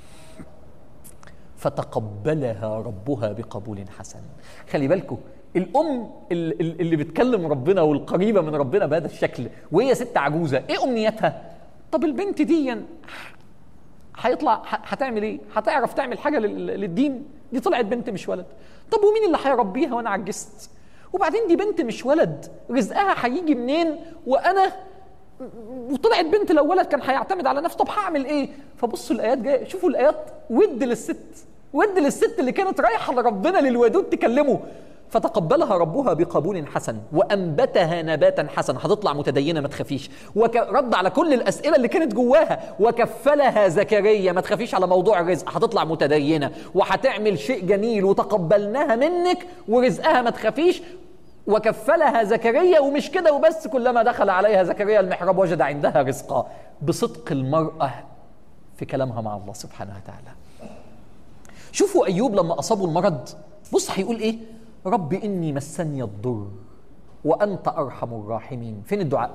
فتقبلها ربها بقبول حسن خلي بالكم الام اللي بتكلم ربنا والقريبه من ربنا بهذا الشكل وهي ست عجوزه ايه امنيتها طب البنت دي هيطلع هتعمل ايه هتعرف تعمل حاجه للدين دي طلعت بنت مش ولد طب ومين اللي هيربيها وانا عجزت وبعدين دي بنت مش ولد رزقها هيجي منين وانا وطلعت بنت لو ولد كان هيعتمد على نفسه طب هعمل ايه فبصوا الايات جايه شوفوا الايات ود للست ود للست اللي كانت رايحه لربنا للودود تكلمه فتقبلها ربها بقبول حسن وانبتها نباتا حسنا هتطلع متدينه ما تخافيش ورد على كل الاسئله اللي كانت جواها وكفلها زكريا ما تخافيش على موضوع الرزق هتطلع متدينه وهتعمل شيء جميل وتقبلناها منك ورزقها ما تخافيش وكفلها زكريا ومش كده وبس كلما دخل عليها زكريا المحراب وجد عندها رزقا بصدق المراه في كلامها مع الله سبحانه وتعالى شوفوا ايوب لما اصابه المرض بص هيقول ايه رب إني مسني الضر وأنت أرحم الراحمين فين الدعاء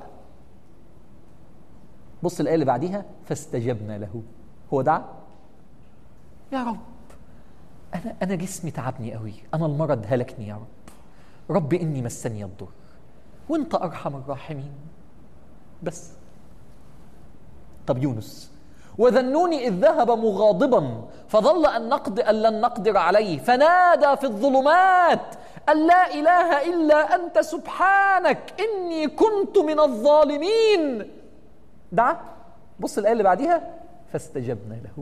بص الآية اللي بعديها فاستجبنا له هو دعا يا رب أنا أنا جسمي تعبني قوي أنا المرض هلكني يا رب رب إني مسني الضر وأنت أرحم الراحمين بس طب يونس وذنوني إذ ذهب مغاضبا فظل أن نقدر أن لن نقدر عليه فنادى في الظلمات أن لا إله إلا أنت سبحانك إني كنت من الظالمين دعا بص الآية اللي بعديها فاستجبنا له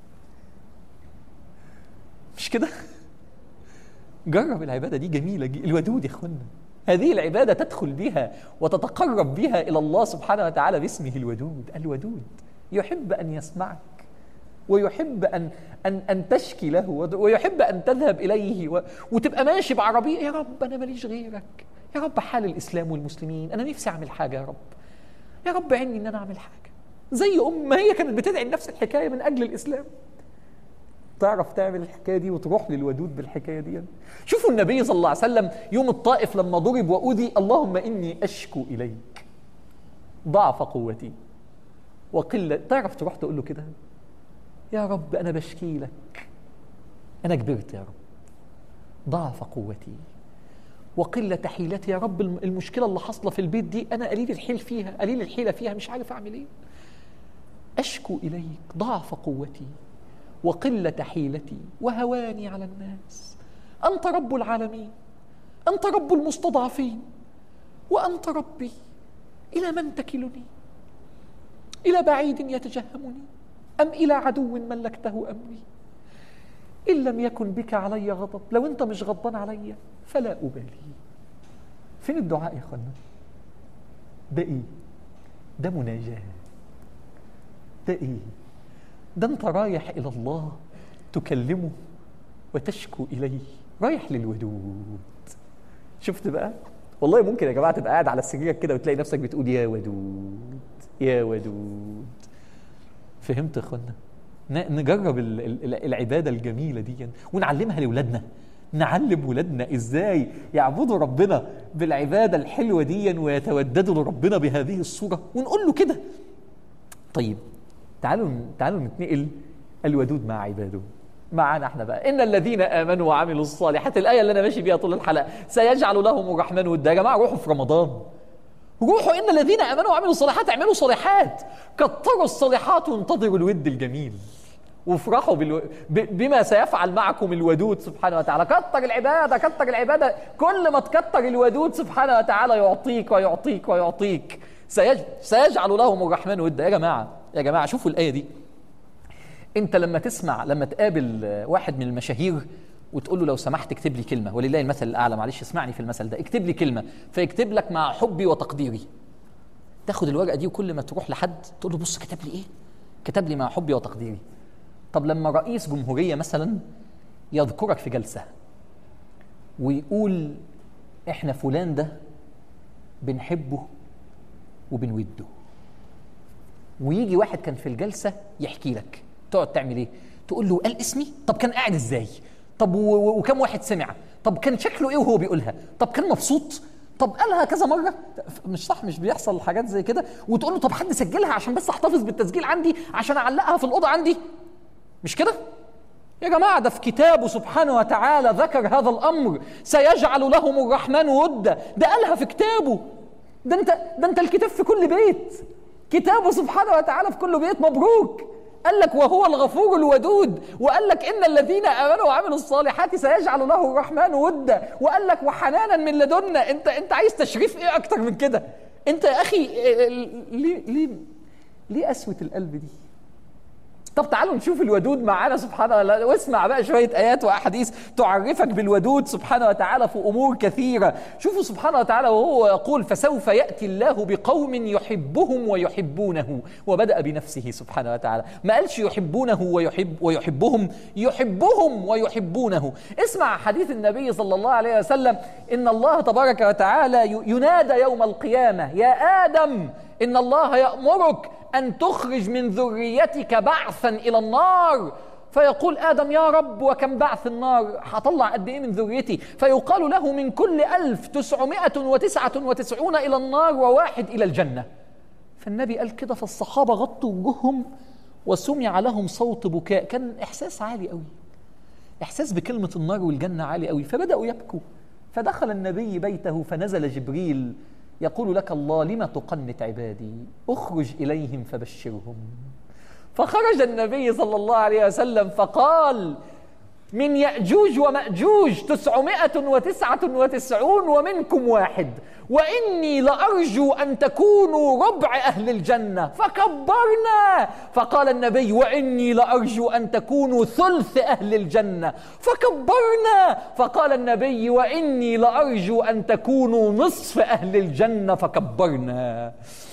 مش كده جرب العبادة دي جميلة الودود يا اخوانا هذه العبادة تدخل بها وتتقرب بها إلى الله سبحانه وتعالى باسمه الودود الودود يحب أن يسمعك ويحب أن أن أن تشكي له ويحب أن تذهب إليه وتبقى ماشي بعربية يا رب أنا ماليش غيرك يا رب حال الإسلام والمسلمين أنا نفسي أعمل حاجة يا رب يا رب عني إن أنا أعمل حاجة زي أم ما هي كانت بتدعي نفس الحكاية من أجل الإسلام تعرف تعمل الحكايه دي وتروح للودود بالحكايه دي شوفوا النبي صلى الله عليه وسلم يوم الطائف لما ضرب واوذي اللهم اني اشكو اليك ضعف قوتي وقلة تعرف تروح تقول له كده يا رب أنا بشكي لك أنا كبرت يا رب ضعف قوتي وقلة حيلتي يا رب المشكلة اللي حاصلة في البيت دي أنا قليل الحيل فيها قليل الحيلة فيها مش عارف أعمل إيه أشكو إليك ضعف قوتي وقلة حيلتي وهواني على الناس أنت رب العالمين أنت رب المستضعفين وأنت ربي إلى من تكلني إلى بعيد يتجهمني أم إلى عدو ملكته أمري إن لم يكن بك علي غضب لو أنت مش غضبان علي فلا أبالي فين الدعاء يا أخوانا ده إيه ده مناجاة ده إيه ده أنت رايح إلى الله تكلمه وتشكو إليه رايح للودود شفت بقى والله ممكن يا جماعه تبقى قاعد على سريرك كده وتلاقي نفسك بتقول يا ودود يا ودود فهمت يا اخوانا نجرب العباده الجميله دي ونعلمها لاولادنا نعلم ولادنا ازاي يعبدوا ربنا بالعباده الحلوه دي ويتوددوا لربنا بهذه الصوره ونقول له كده طيب تعالوا تعالوا نتنقل الودود مع عباده معانا احنا بقى ان الذين امنوا وعملوا الصالحات الايه اللي انا ماشي بيها طول الحلقه سيجعل لهم الرحمن ودا يا جماعه روحوا في رمضان روحوا ان الذين امنوا وعملوا الصالحات اعملوا صالحات كتروا الصالحات وانتظروا الود الجميل وافرحوا بالو... ب... بما سيفعل معكم الودود سبحانه وتعالى كتر العباده كتر العباده كل ما تكتر الودود سبحانه وتعالى يعطيك ويعطيك ويعطيك سيج... سيجعل لهم الرحمن ودا يا جماعه يا جماعه شوفوا الايه دي انت لما تسمع لما تقابل واحد من المشاهير وتقول له لو سمحت اكتب لي كلمه ولله المثل الاعلى معلش اسمعني في المثل ده اكتب لي كلمه فيكتب لك مع حبي وتقديري تاخد الورقه دي وكل ما تروح لحد تقول له بص كتب لي ايه كتب لي مع حبي وتقديري طب لما رئيس جمهوريه مثلا يذكرك في جلسه ويقول احنا فلان ده بنحبه وبنوده ويجي واحد كان في الجلسه يحكي لك تقعد تعمل ايه تقول له قال اسمي طب كان قاعد ازاي طب وكم واحد سمع طب كان شكله ايه وهو بيقولها طب كان مبسوط طب قالها كذا مره مش صح مش بيحصل حاجات زي كده وتقول له طب حد سجلها عشان بس احتفظ بالتسجيل عندي عشان اعلقها في الاوضه عندي مش كده يا جماعة ده في كتابه سبحانه وتعالى ذكر هذا الأمر سيجعل لهم الرحمن ودا ده قالها في كتابه ده أنت ده أنت الكتاب في كل بيت كتابه سبحانه وتعالى في كل بيت مبروك قال لك وهو الغفور الودود وقال لك ان الذين امنوا وعملوا الصالحات سيجعل له الرحمن ودا وقال لك وحنانا من لدنا انت انت عايز تشريف ايه اكتر من كده انت يا اخي ليه ليه ليه قسوه القلب دي طب تعالوا نشوف الودود معانا سبحانه وتعالى واسمع بقى شويه ايات واحاديث تعرفك بالودود سبحانه وتعالى في امور كثيره شوفوا سبحانه وتعالى وهو يقول فسوف ياتي الله بقوم يحبهم ويحبونه وبدا بنفسه سبحانه وتعالى ما قالش يحبونه ويحب ويحبهم يحبهم ويحبونه اسمع حديث النبي صلى الله عليه وسلم ان الله تبارك وتعالى ينادى يوم القيامه يا ادم ان الله يامرك ان تخرج من ذريتك بعثا الى النار فيقول ادم يا رب وكم بعث النار هطلع قد ايه من ذريتي فيقال له من كل ألف تسعمائة وتسعة وتسعون إلى النار وواحد إلى الجنة فالنبي قال كده فالصحابة غطوا وجوههم وسمع لهم صوت بكاء كان إحساس عالي قوي إحساس بكلمة النار والجنة عالي قوي فبدأوا يبكوا فدخل النبي بيته فنزل جبريل يقول لك الله لم تقنت عبادي اخرج إليهم فبشرهم فخرج النبي صلى الله عليه وسلم فقال من يأجوج ومأجوج تسعمائة وتسعة وتسعون ومنكم واحد وإني لأرجو أن تكونوا ربع أهل الجنة فكبرنا فقال النبي وإني لأرجو أن تكونوا ثلث أهل الجنة فكبرنا فقال النبي وإني لأرجو أن تكونوا نصف أهل الجنة فكبرنا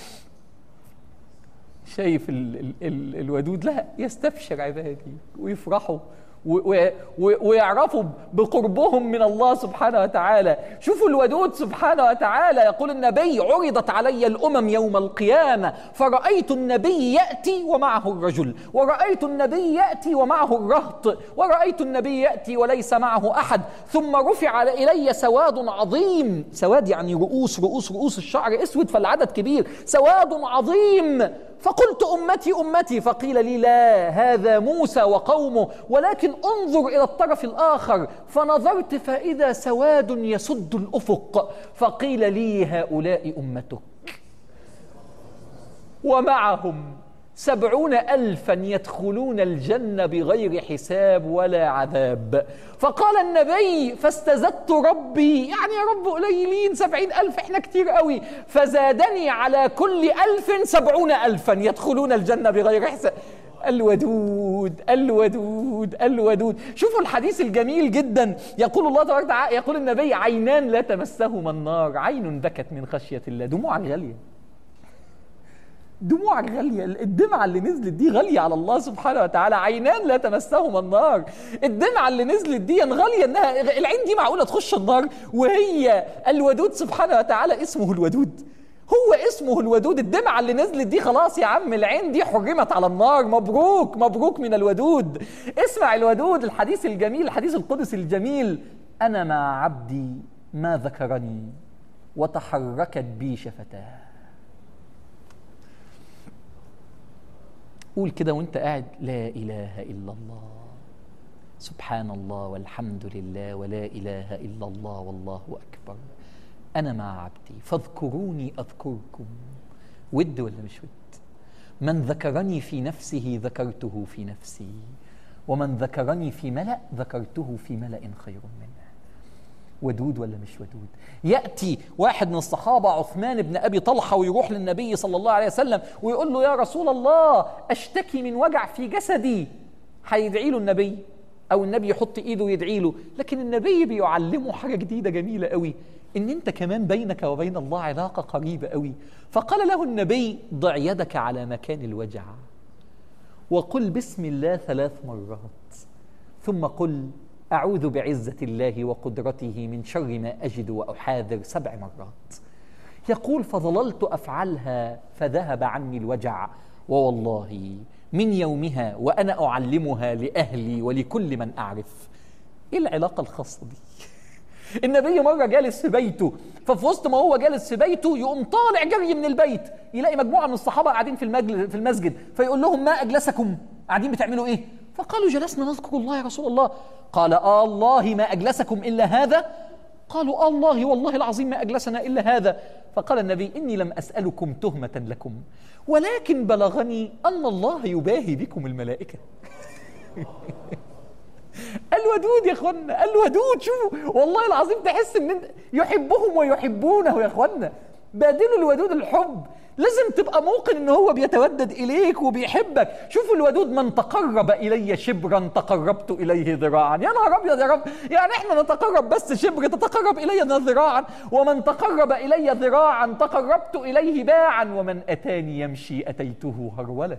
شايف ال ال ال الودود لا يستبشر عبادي ويفرحوا ويعرفوا بقربهم من الله سبحانه وتعالى شوفوا الودود سبحانه وتعالى يقول النبي عرضت علي الأمم يوم القيامة فرأيت النبي يأتي ومعه الرجل ورأيت النبي يأتي ومعه الرهط ورأيت النبي يأتي وليس معه أحد ثم رفع إلي سواد عظيم سواد يعني رؤوس رؤوس رؤوس الشعر اسود فالعدد كبير سواد عظيم فقلت امتي امتي فقيل لي لا هذا موسى وقومه ولكن انظر الى الطرف الاخر فنظرت فاذا سواد يسد الافق فقيل لي هؤلاء امتك ومعهم سبعون ألفا يدخلون الجنة بغير حساب ولا عذاب فقال النبي فاستزدت ربي يعني يا رب قليلين سبعين ألف إحنا كتير قوي فزادني على كل ألف سبعون ألفا يدخلون الجنة بغير حساب الودود الودود الودود شوفوا الحديث الجميل جدا يقول الله تبارك وتعالى يقول النبي عينان لا تمسهما النار عين بكت من خشية الله دموع غالية دموعك غالية الدمعة اللي نزلت دي غالية على الله سبحانه وتعالى عينان لا تمسهما النار الدمعة اللي نزلت دي غالية انها العين دي معقولة تخش النار وهي الودود سبحانه وتعالى اسمه الودود هو اسمه الودود الدمعة اللي نزلت دي خلاص يا عم العين دي حرمت على النار مبروك مبروك من الودود اسمع الودود الحديث الجميل الحديث القدس الجميل أنا مع عبدي ما ذكرني وتحركت بي شفتاه قول كده وانت قاعد لا إله إلا الله سبحان الله والحمد لله ولا إله إلا الله والله أكبر أنا مع عبدي فاذكروني أذكركم ود ولا مش ود من ذكرني في نفسه ذكرته في نفسي ومن ذكرني في ملأ ذكرته في ملأ خير منه ودود ولا مش ودود يأتي واحد من الصحابة عثمان بن أبي طلحة ويروح للنبي صلى الله عليه وسلم ويقول له يا رسول الله أشتكي من وجع في جسدي هيدعي له النبي أو النبي يحط إيده يدعي له لكن النبي بيعلمه حاجة جديدة جميلة قوي ان انت كمان بينك وبين الله علاقه قريبه قوي فقال له النبي ضع يدك على مكان الوجع وقل بسم الله ثلاث مرات ثم قل اعوذ بعزه الله وقدرته من شر ما اجد واحاذر سبع مرات يقول فظللت افعلها فذهب عني الوجع ووالله من يومها وانا اعلمها لاهلي ولكل من اعرف ايه العلاقه الخاصه دي النبي مره جالس في بيته ففي وسط ما هو جالس في بيته يقوم طالع جري من البيت يلاقي مجموعه من الصحابه قاعدين في المجل في المسجد فيقول لهم ما اجلسكم قاعدين بتعملوا ايه فقالوا جلسنا نذكر الله يا رسول الله قال آه الله ما اجلسكم الا هذا قالوا آه الله والله العظيم ما اجلسنا الا هذا فقال النبي اني لم اسالكم تهمه لكم ولكن بلغني ان الله يباهي بكم الملائكه الودود يا اخوانا الودود شوفوا والله العظيم تحس ان انت يحبهم ويحبونه يا اخوانا بادلوا الودود الحب لازم تبقى موقن ان هو بيتودد اليك وبيحبك شوفوا الودود من تقرب الي شبرا تقربت اليه ذراعا يا نهار ابيض يا رب يعني احنا نتقرب بس شبر تتقرب الي ذراعا ومن تقرب الي ذراعا تقربت اليه باعا ومن اتاني يمشي اتيته هروله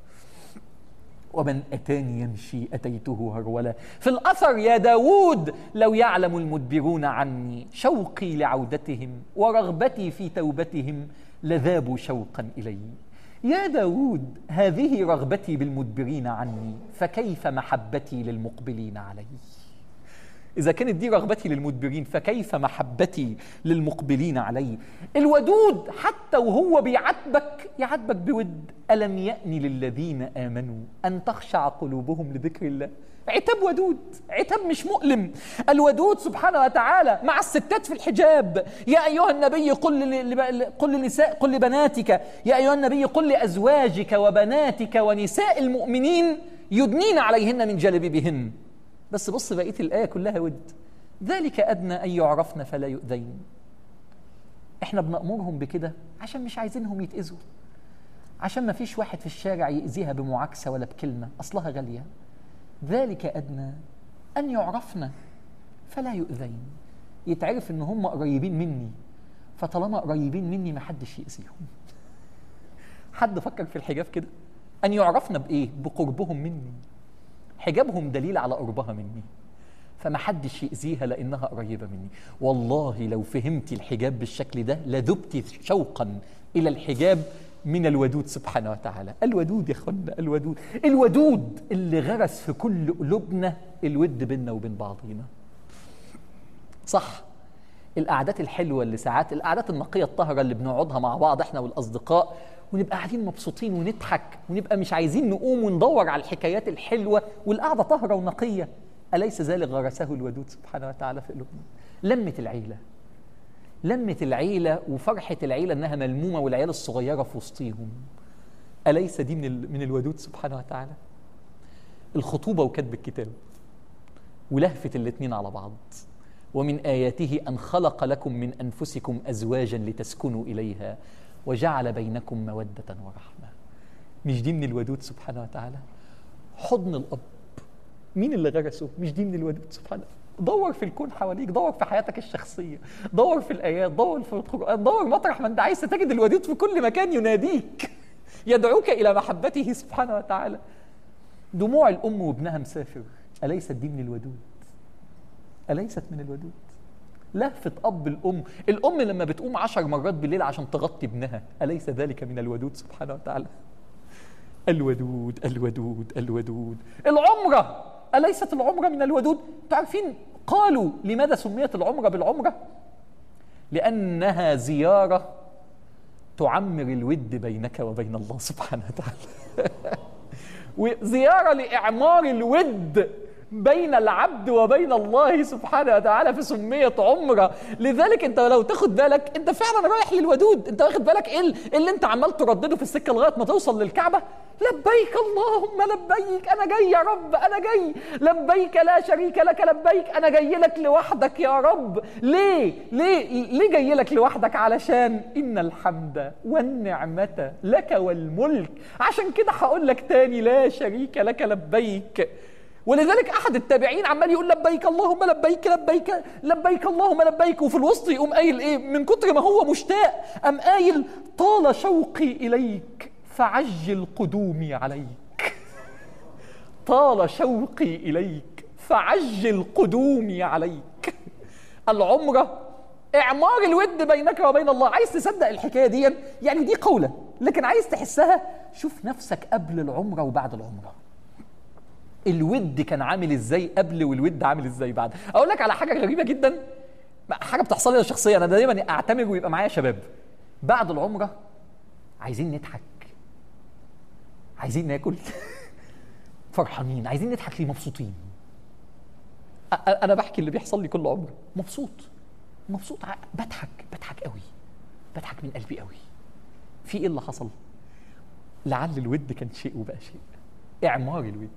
ومن أتاني يمشي أتيته هرولا في الأثر يا داود لو يعلم المدبرون عني شوقي لعودتهم ورغبتي في توبتهم لذابوا شوقا إلي يا داود هذه رغبتي بالمدبرين عني فكيف محبتي للمقبلين علي إذا كانت دي رغبتي للمدبرين فكيف محبتي للمقبلين علي الودود حتى وهو بيعاتبك يعاتبك بود ألم يأن للذين آمنوا أن تخشع قلوبهم لذكر الله عتاب ودود عتاب مش مؤلم الودود سبحانه وتعالى مع الستات في الحجاب يا أيها النبي قل قل لنساء قل لبناتك يا أيها النبي قل لأزواجك وبناتك ونساء المؤمنين يدنين عليهن من جلبيبهن بس بص بقيه الايه كلها ود ذلك ادنى ان يعرفن فلا يؤذين احنا بنامرهم بكده عشان مش عايزينهم يتاذوا عشان ما فيش واحد في الشارع يأذيها بمعاكسة ولا بكلمة أصلها غالية ذلك أدنى أن يعرفن فلا يؤذين يتعرف إن هم قريبين مني فطالما قريبين مني ما حدش يأذيهم حد فكر في الحجاب كده أن يعرفن بإيه بقربهم مني حجابهم دليل على قربها مني فما حدش يأذيها لأنها قريبة مني والله لو فهمت الحجاب بالشكل ده لذبت شوقا إلى الحجاب من الودود سبحانه وتعالى الودود يا اخوانا الودود الودود اللي غرس في كل قلوبنا الود بيننا وبين بعضينا صح القعدات الحلوه اللي ساعات القعدات النقيه الطاهره اللي بنقعدها مع بعض احنا والاصدقاء ونبقى قاعدين مبسوطين ونضحك ونبقى مش عايزين نقوم وندور على الحكايات الحلوه والقعده طاهره ونقيه اليس ذلك غرسه الودود سبحانه وتعالى في قلوبنا لمه العيله لمة العيلة وفرحة العيلة إنها ملمومة والعيال الصغيرة في وسطيهم أليس دي من, ال... من الودود سبحانه وتعالى الخطوبة وكتب الكتاب ولهفة الاتنين على بعض ومن آياته أن خلق لكم من أنفسكم أزواجا لتسكنوا إليها وجعل بينكم مودة ورحمة مش دي من الودود سبحانه وتعالى حضن الأب مين اللي غرسه مش دي من الودود سبحانه دور في الكون حواليك دور في حياتك الشخصية دور في الآيات دور في القرآن دور مطرح ما أنت عايز تجد الودود في كل مكان يناديك يدعوك إلى محبته سبحانه وتعالى دموع الأم وابنها مسافر أليست دي من الودود أليست من الودود لهفة أب الأم الأم لما بتقوم عشر مرات بالليل عشان تغطي ابنها أليس ذلك من الودود سبحانه وتعالى الودود الودود الودود العمرة أليست العمرة من الودود تعرفين قالوا لماذا سميت العمرة بالعمرة لأنها زيارة تعمر الود بينك وبين الله سبحانه وتعالى وزيارة لإعمار الود بين العبد وبين الله سبحانه وتعالى فسميت عمرة لذلك انت لو تاخد بالك انت فعلا رايح للودود انت واخد بالك ايه اللي انت عمال تردده في السكة لغاية ما توصل للكعبة لبيك اللهم لبيك انا جاي يا رب انا جاي لبيك لا شريك لك لبيك انا جاي لك لوحدك يا رب ليه ليه ليه جاي لك لوحدك علشان ان الحمد والنعمة لك والملك عشان كده هقول لك تاني لا شريك لك لبيك ولذلك احد التابعين عمال يقول لبيك اللهم لبيك لبيك لبيك اللهم لبيك وفي الوسط يقوم قايل ايه من كتر ما هو مشتاق ام قايل طال شوقي اليك فعجل قدومي عليك طال شوقي اليك فعجل قدومي عليك العمره اعمار الود بينك وبين الله عايز تصدق الحكايه دي يعني دي قوله لكن عايز تحسها شوف نفسك قبل العمره وبعد العمره الود كان عامل ازاي قبل والود عامل ازاي بعد اقول لك على حاجه غريبه جدا حاجه بتحصل لي شخصيا انا دايما اعتمر ويبقى معايا شباب بعد العمره عايزين نضحك عايزين ناكل فرحانين عايزين نضحك ليه مبسوطين انا بحكي اللي بيحصل لي كل عمره مبسوط مبسوط بضحك بضحك قوي بضحك من قلبي قوي في ايه اللي حصل لعل الود كان شيء وبقى شيء اعمار الود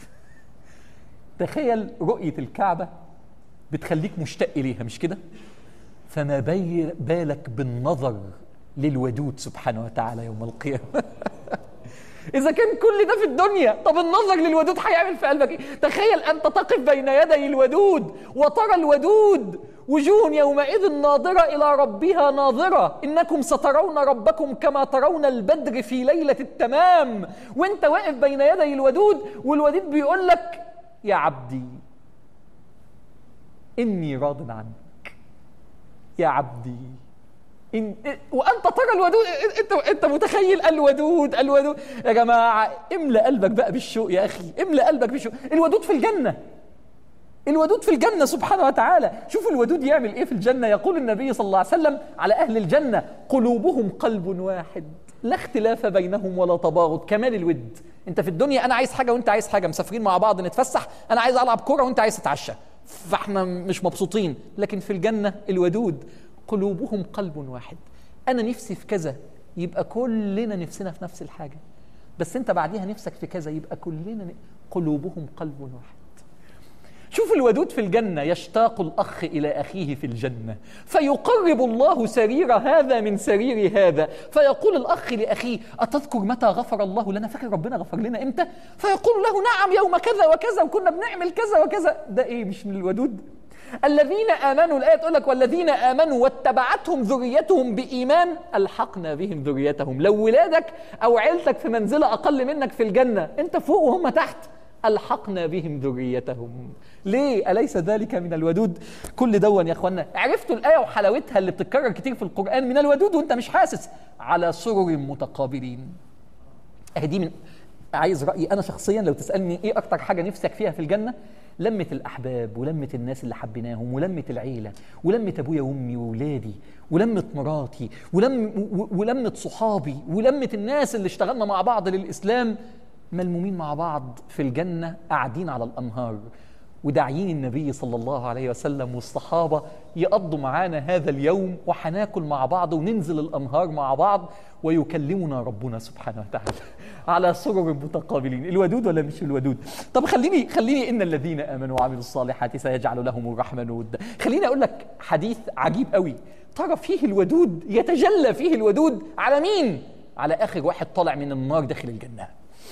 تخيل رؤية الكعبة بتخليك مشتاق إليها مش كده؟ فما بالك بالنظر للودود سبحانه وتعالى يوم القيامة إذا كان كل ده في الدنيا طب النظر للودود هيعمل في قلبك إيه؟ تخيل أنت تقف بين يدي الودود وترى الودود وجوه يومئذ ناظرة إلى ربها ناظرة إنكم سترون ربكم كما ترون البدر في ليلة التمام وانت واقف بين يدي الودود والودود بيقول لك يا عبدي إني راض عنك يا عبدي إن وأنت ترى الودود أنت أنت متخيل الودود الودود يا جماعة املأ قلبك بقى بالشوق يا أخي املأ قلبك بالشوق الودود في الجنة الودود في الجنة سبحانه وتعالى شوف الودود يعمل إيه في الجنة يقول النبي صلى الله عليه وسلم على أهل الجنة قلوبهم قلب واحد لا اختلاف بينهم ولا تباغض كمال الود انت في الدنيا انا عايز حاجه وانت عايز حاجه مسافرين مع بعض نتفسح انا عايز العب كوره وانت عايز تتعشى فاحنا مش مبسوطين لكن في الجنه الودود قلوبهم قلب واحد انا نفسي في كذا يبقى كلنا نفسنا في نفس الحاجه بس انت بعديها نفسك في كذا يبقى كلنا قلوبهم قلب واحد شوف الودود في الجنة يشتاق الأخ إلى أخيه في الجنة فيقرب الله سرير هذا من سرير هذا فيقول الأخ لأخيه أتذكر متى غفر الله لنا فاكر ربنا غفر لنا إمتى فيقول له نعم يوم كذا وكذا وكنا بنعمل كذا وكذا ده إيه مش من الودود الذين آمنوا الآية تقول لك والذين آمنوا واتبعتهم ذريتهم بإيمان ألحقنا بهم ذريتهم لو ولادك أو عيلتك في منزلة أقل منك في الجنة أنت فوق وهم تحت ألحقنا بهم ذريتهم ليه أليس ذلك من الودود كل دون يا أخوانا عرفتوا الآية وحلاوتها اللي بتتكرر كتير في القرآن من الودود وانت مش حاسس على سرر متقابلين اهي من عايز رأيي أنا شخصيا لو تسألني إيه أكتر حاجة نفسك فيها في الجنة لمة الأحباب ولمة الناس اللي حبيناهم ولمة العيلة ولمة أبويا وأمي وولادي ولمة مراتي ولم ولمة صحابي ولمة الناس اللي اشتغلنا مع بعض للإسلام ملمومين مع بعض في الجنة قاعدين على الأنهار وداعيين النبي صلى الله عليه وسلم والصحابة يقضوا معانا هذا اليوم وحناكل مع بعض وننزل الأنهار مع بعض ويكلمنا ربنا سبحانه وتعالى على سرر متقابلين الودود ولا مش الودود طب خليني خليني إن الذين آمنوا وعملوا الصالحات سيجعل لهم الرحمن ودا خليني أقول لك حديث عجيب قوي ترى فيه الودود يتجلى فيه الودود على مين على آخر واحد طالع من النار داخل الجنة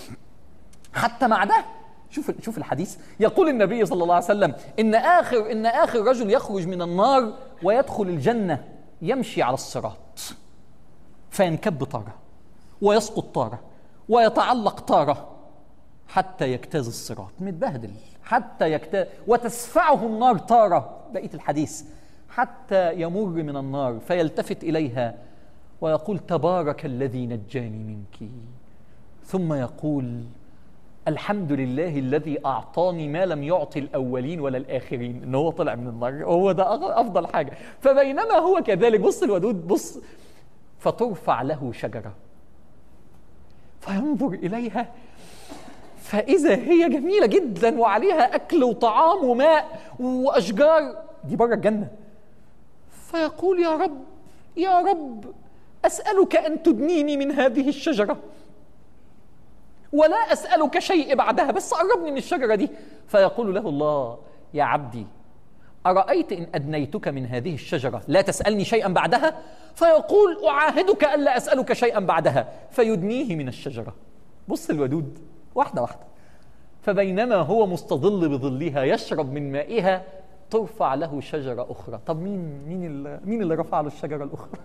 حتى مع ده شوف شوف الحديث يقول النبي صلى الله عليه وسلم ان اخر ان اخر رجل يخرج من النار ويدخل الجنه يمشي على الصراط فينكب طاره ويسقط طاره ويتعلق طاره حتى يجتاز الصراط متبهدل حتى يجتاز وتسفعه النار طاره بقيه الحديث حتى يمر من النار فيلتفت اليها ويقول تبارك الذي نجاني منك ثم يقول الحمد لله الذي اعطاني ما لم يعطي الاولين ولا الاخرين ان هو طلع من النار هو ده افضل حاجه فبينما هو كذلك بص الودود بص فترفع له شجره فينظر اليها فاذا هي جميله جدا وعليها اكل وطعام وماء واشجار دي بره الجنه فيقول يا رب يا رب اسالك ان تدنيني من هذه الشجره ولا اسالك شيء بعدها بس قربني من الشجره دي فيقول له الله يا عبدي ارايت ان ادنيتك من هذه الشجره لا تسالني شيئا بعدها فيقول اعاهدك الا اسالك شيئا بعدها فيدنيه من الشجره بص الودود واحده واحده فبينما هو مستظل بظلها يشرب من مائها ترفع له شجره اخرى طب مين مين اللي مين اللي رفع له الشجره الاخرى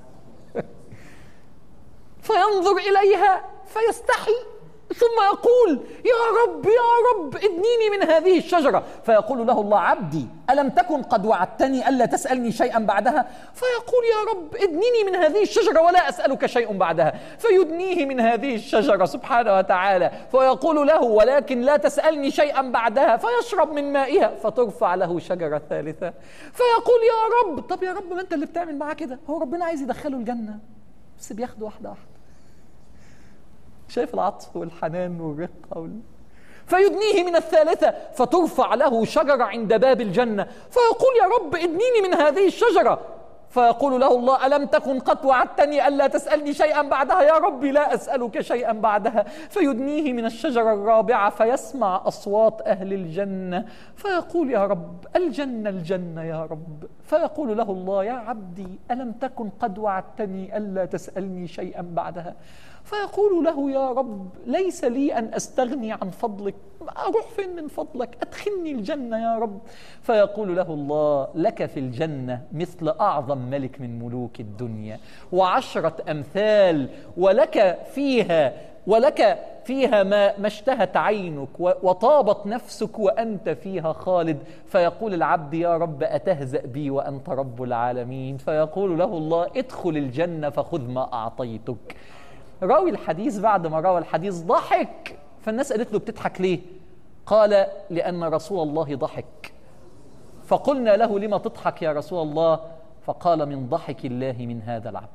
فينظر اليها فيستحي ثم يقول يا رب يا رب ادنيني من هذه الشجره فيقول له الله عبدي الم تكن قد وعدتني الا تسالني شيئا بعدها فيقول يا رب ادنيني من هذه الشجره ولا اسالك شيء بعدها فيدنيه من هذه الشجره سبحانه وتعالى فيقول له ولكن لا تسالني شيئا بعدها فيشرب من مائها فترفع له شجره ثالثه فيقول يا رب طب يا رب ما انت اللي بتعمل معاه كده هو ربنا عايز يدخله الجنه بس بياخده واحده واحده شايف العطف والحنان والرقة وال... فيدنيه من الثالثة فترفع له شجرة عند باب الجنة فيقول يا رب ادنيني من هذه الشجرة فيقول له الله ألم تكن قد وعدتني ألا تسألني شيئا بعدها يا ربي لا أسألك شيئا بعدها فيدنيه من الشجرة الرابعة فيسمع أصوات أهل الجنة فيقول يا رب الجنة الجنة يا رب فيقول له الله يا عبدي ألم تكن قد وعدتني ألا تسألني شيئا بعدها فيقول له يا رب ليس لي ان استغني عن فضلك اروح فين من فضلك ادخلني الجنه يا رب فيقول له الله لك في الجنه مثل اعظم ملك من ملوك الدنيا وعشره امثال ولك فيها ولك فيها ما, ما اشتهت عينك وطابت نفسك وانت فيها خالد فيقول العبد يا رب اتهزا بي وانت رب العالمين فيقول له الله ادخل الجنه فخذ ما اعطيتك راوي الحديث بعد ما روى الحديث ضحك فالناس قالت له بتضحك ليه قال لأن رسول الله ضحك فقلنا له لما تضحك يا رسول الله فقال من ضحك الله من هذا العبد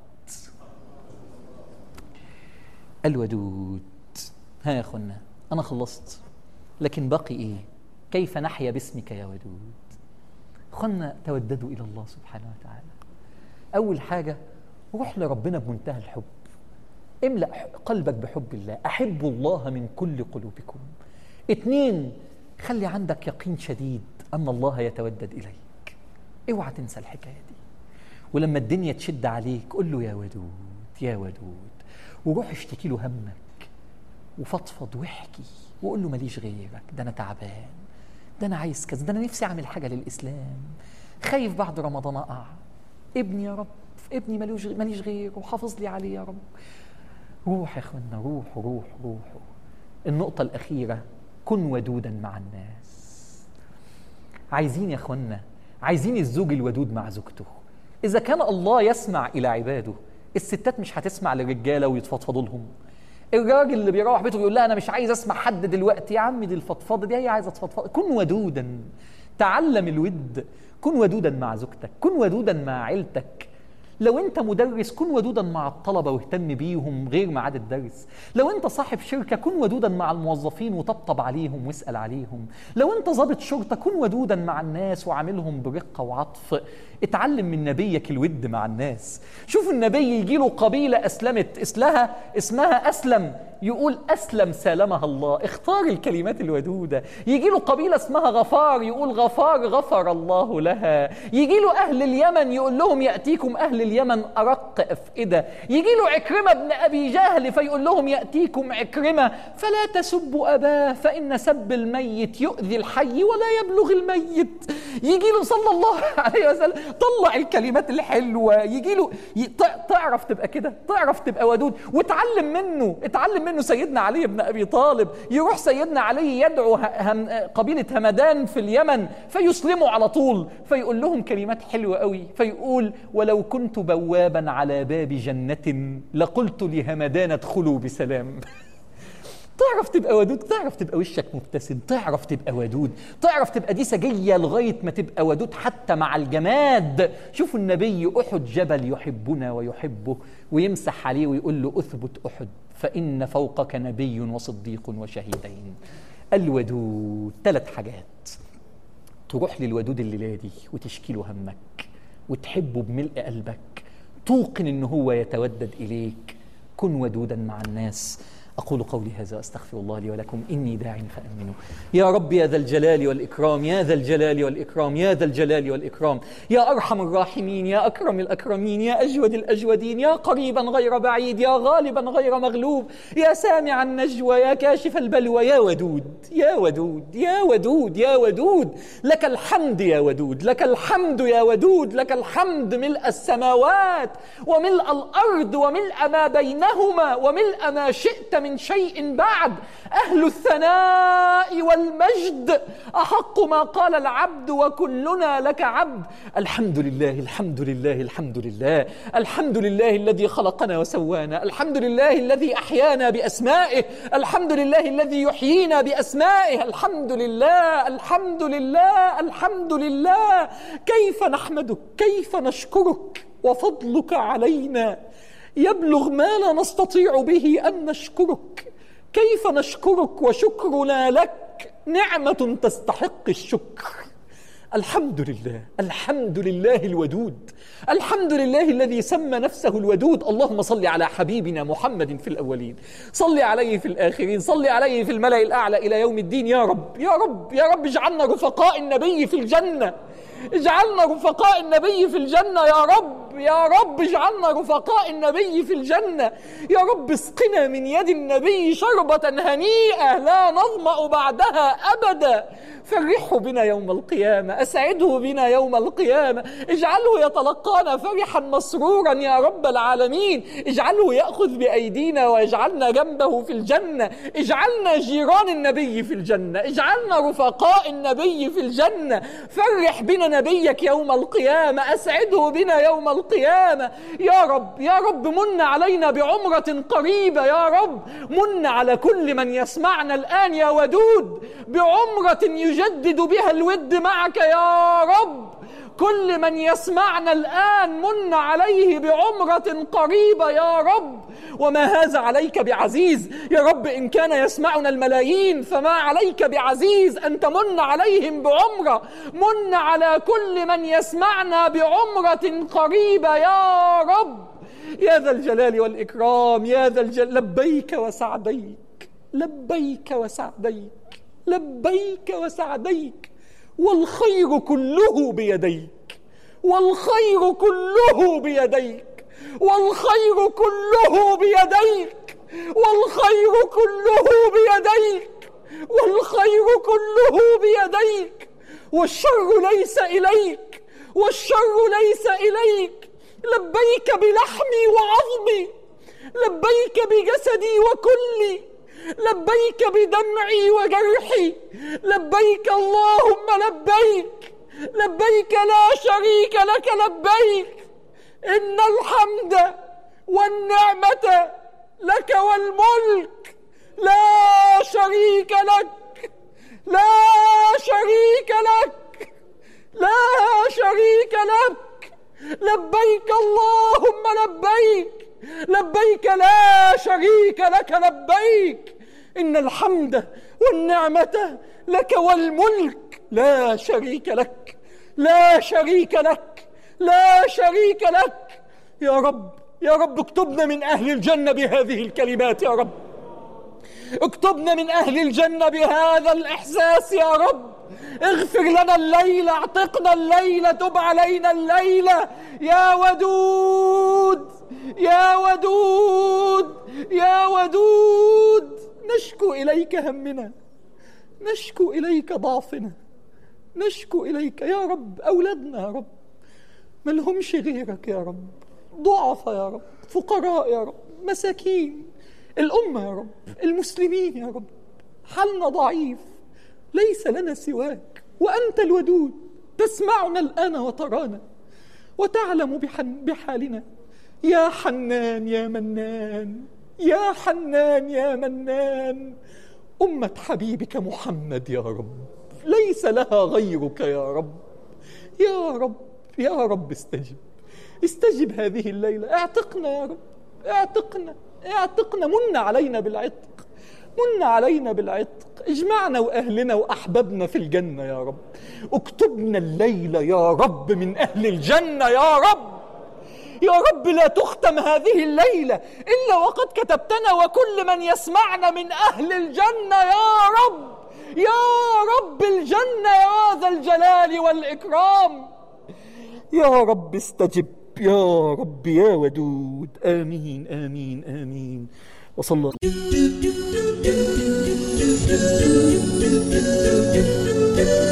الودود ها يا اخوانا انا خلصت لكن باقي ايه كيف نحيا باسمك يا ودود اخوانا توددوا الى الله سبحانه وتعالى اول حاجه روح لربنا بمنتهى الحب املأ قلبك بحب الله أحبوا الله من كل قلوبكم اثنين خلي عندك يقين شديد أن الله يتودد إليك اوعى تنسى الحكاية دي ولما الدنيا تشد عليك قل له يا ودود يا ودود وروح اشتكي له همك وفضفض واحكي وقول له ماليش غيرك ده انا تعبان ده انا عايز كذا ده انا نفسي اعمل حاجه للاسلام خايف بعد رمضان اقع ابني يا رب ابني مالوش ماليش غير وحافظ لي عليه يا رب روح يا اخوانا روح روح روح النقطة الأخيرة كن ودودا مع الناس عايزين يا اخوانا عايزين الزوج الودود مع زوجته إذا كان الله يسمع إلى عباده الستات مش هتسمع للرجالة ويتفضفضوا لهم الراجل اللي بيروح بيته بيقول لها انا مش عايز اسمع حد دلوقتي يا عم دي الفضفضه دي هي عايزه تفضفض كن ودودا تعلم الود كن ودودا مع زوجتك كن ودودا مع عيلتك لو انت مدرس كن ودودا مع الطلبه واهتم بيهم غير ميعاد الدرس لو انت صاحب شركه كن ودودا مع الموظفين وطبطب عليهم واسال عليهم لو انت ضابط شرطه كن ودودا مع الناس وعاملهم برقه وعطف اتعلم من نبيك الود مع الناس شوف النبي يجي له قبيله اسلمت اسلها اسمها اسلم يقول اسلم سالمها الله اختار الكلمات الودوده يجي له قبيله اسمها غفار يقول غفار غفر الله لها يجي له اهل اليمن يقول لهم ياتيكم اهل اليمن أرق أفئدة يجي له عكرمة بن أبي جهل فيقول لهم يأتيكم عكرمة فلا تسبوا أباه فإن سب الميت يؤذي الحي ولا يبلغ الميت يجي له صلى الله عليه وسلم طلع الكلمات الحلوة يجي له تعرف تبقى كده تعرف تبقى ودود وتعلم منه اتعلم منه سيدنا علي بن أبي طالب يروح سيدنا علي يدعو قبيلة همدان في اليمن فيسلموا على طول فيقول لهم كلمات حلوة قوي فيقول ولو كنت بوابا على باب جنة لقلت لهمدان ادخلوا بسلام تعرف تبقى ودود تعرف تبقى وشك مبتسم تعرف تبقى ودود تعرف تبقى دي سجية لغاية ما تبقى ودود حتى مع الجماد شوفوا النبي أحد جبل يحبنا ويحبه ويمسح عليه ويقول له أثبت أحد فإن فوقك نبي وصديق وشهيدين الودود ثلاث حاجات تروح للودود الليلة دي وتشكي له همك وتحبه بملء قلبك توقن ان هو يتودد اليك كن ودودا مع الناس أقول قولي هذا أستغفر الله لي ولكم إني داع فأمنوا يا رب يا ذا الجلال والإكرام يا ذا الجلال والإكرام يا ذا الجلال والإكرام يا أرحم الراحمين يا أكرم الأكرمين يا أجود الأجودين يا قريبا غير بعيد يا غالبا غير مغلوب يا سامع النجوى يا كاشف البلوى يا ودود يا ودود يا ودود يا ودود لك الحمد يا ودود لك الحمد يا ودود لك الحمد ملء السماوات وملء الأرض وملء ما بينهما وملء ما شئت من من شيء بعد أهل الثناء والمجد أحق ما قال العبد وكلنا لك عبد الحمد لله الحمد لله الحمد لله الحمد لله الذي خلقنا وسوانا الحمد لله الذي أحيانا بأسمائه الحمد لله الذي يحيينا بأسمائه الحمد لله الحمد لله الحمد لله كيف نحمدك كيف نشكرك وفضلك علينا يبلغ ما لا نستطيع به ان نشكرك كيف نشكرك وشكرنا لك نعمه تستحق الشكر الحمد لله الحمد لله الودود الحمد لله الذي سمى نفسه الودود اللهم صل على حبيبنا محمد في الأولين صل عليه في الآخرين صل عليه في الملأ الأعلى إلى يوم الدين يا رب يا رب يا رب اجعلنا رفقاء النبي في الجنة اجعلنا رفقاء النبي في الجنة يا رب يا رب اجعلنا رفقاء النبي في الجنة يا رب اسقنا من يد النبي شربة هنيئة لا نظمأ بعدها أبدا فرحه بنا يوم القيامة أسعده بنا يوم القيامة اجعله يتلقانا فرحا مسرورا يا رب العالمين اجعله يأخذ بأيدينا ويجعلنا جنبه في الجنة اجعلنا جيران النبي في الجنة اجعلنا رفقاء النبي في الجنة فرح بنا نبيك يوم القيامة أسعده بنا يوم القيامة يا رب يا رب من علينا بعمرة قريبة يا رب من على كل من يسمعنا الآن يا ودود بعمرة يجدد بها الود معك يا رب كل من يسمعنا الآن من عليه بعمرة قريبة يا رب وما هذا عليك بعزيز يا رب إن كان يسمعنا الملايين فما عليك بعزيز أن تمن عليهم بعمرة من على كل من يسمعنا بعمرة قريبة يا رب يا ذا الجلال والإكرام يا ذا الجلال لبيك وسعديك لبيك وسعديك لبيك وسعديك والخير كله بيديك والخير كله بيديك والخير كله بيديك والخير كله بيديك والخير كله بيديك والشر ليس إليك والشر ليس إليك لبيك بلحمي وعظمي لبيك بجسدي وكلي لبيك بدمعي وجرحي لبيك اللهم لبيك لبيك لا شريك لك لبيك إن الحمد والنعمة لك والملك لا شريك لك لا شريك لك لا شريك لك لبيك اللهم لبيك لبيك لا شريك لك لبيك إن الحمد والنعمة لك والملك لا شريك لك لا شريك لك لا شريك لك يا رب يا رب اكتبنا من أهل الجنة بهذه الكلمات يا رب اكتبنا من أهل الجنة بهذا الإحساس يا رب اغفر لنا الليلة اعتقنا الليلة تب علينا الليلة يا ودود يا ودود يا ودود نشكو إليك همنا نشكو إليك ضعفنا نشكو إليك يا رب أولادنا يا رب ما لهمش غيرك يا رب ضعف يا رب فقراء يا رب مساكين الأمة يا رب المسلمين يا رب حالنا ضعيف ليس لنا سواك وأنت الودود تسمعنا الآن وترانا وتعلم بحن بحالنا يا حنان يا منان يا حنان يا منان أمة حبيبك محمد يا رب ليس لها غيرك يا رب يا رب يا رب استجب استجب هذه الليلة اعتقنا يا رب اعتقنا اعتقنا من علينا بالعتق من علينا بالعتق اجمعنا وأهلنا وأحبابنا في الجنة يا رب اكتبنا الليلة يا رب من أهل الجنة يا رب يا رب لا تختم هذه الليلة إلا وقد كتبتنا وكل من يسمعنا من أهل الجنة يا رب يا رب الجنة يا ذا الجلال والإكرام يا رب استجب يا رب يا ودود آمين آمين آمين وصلى الله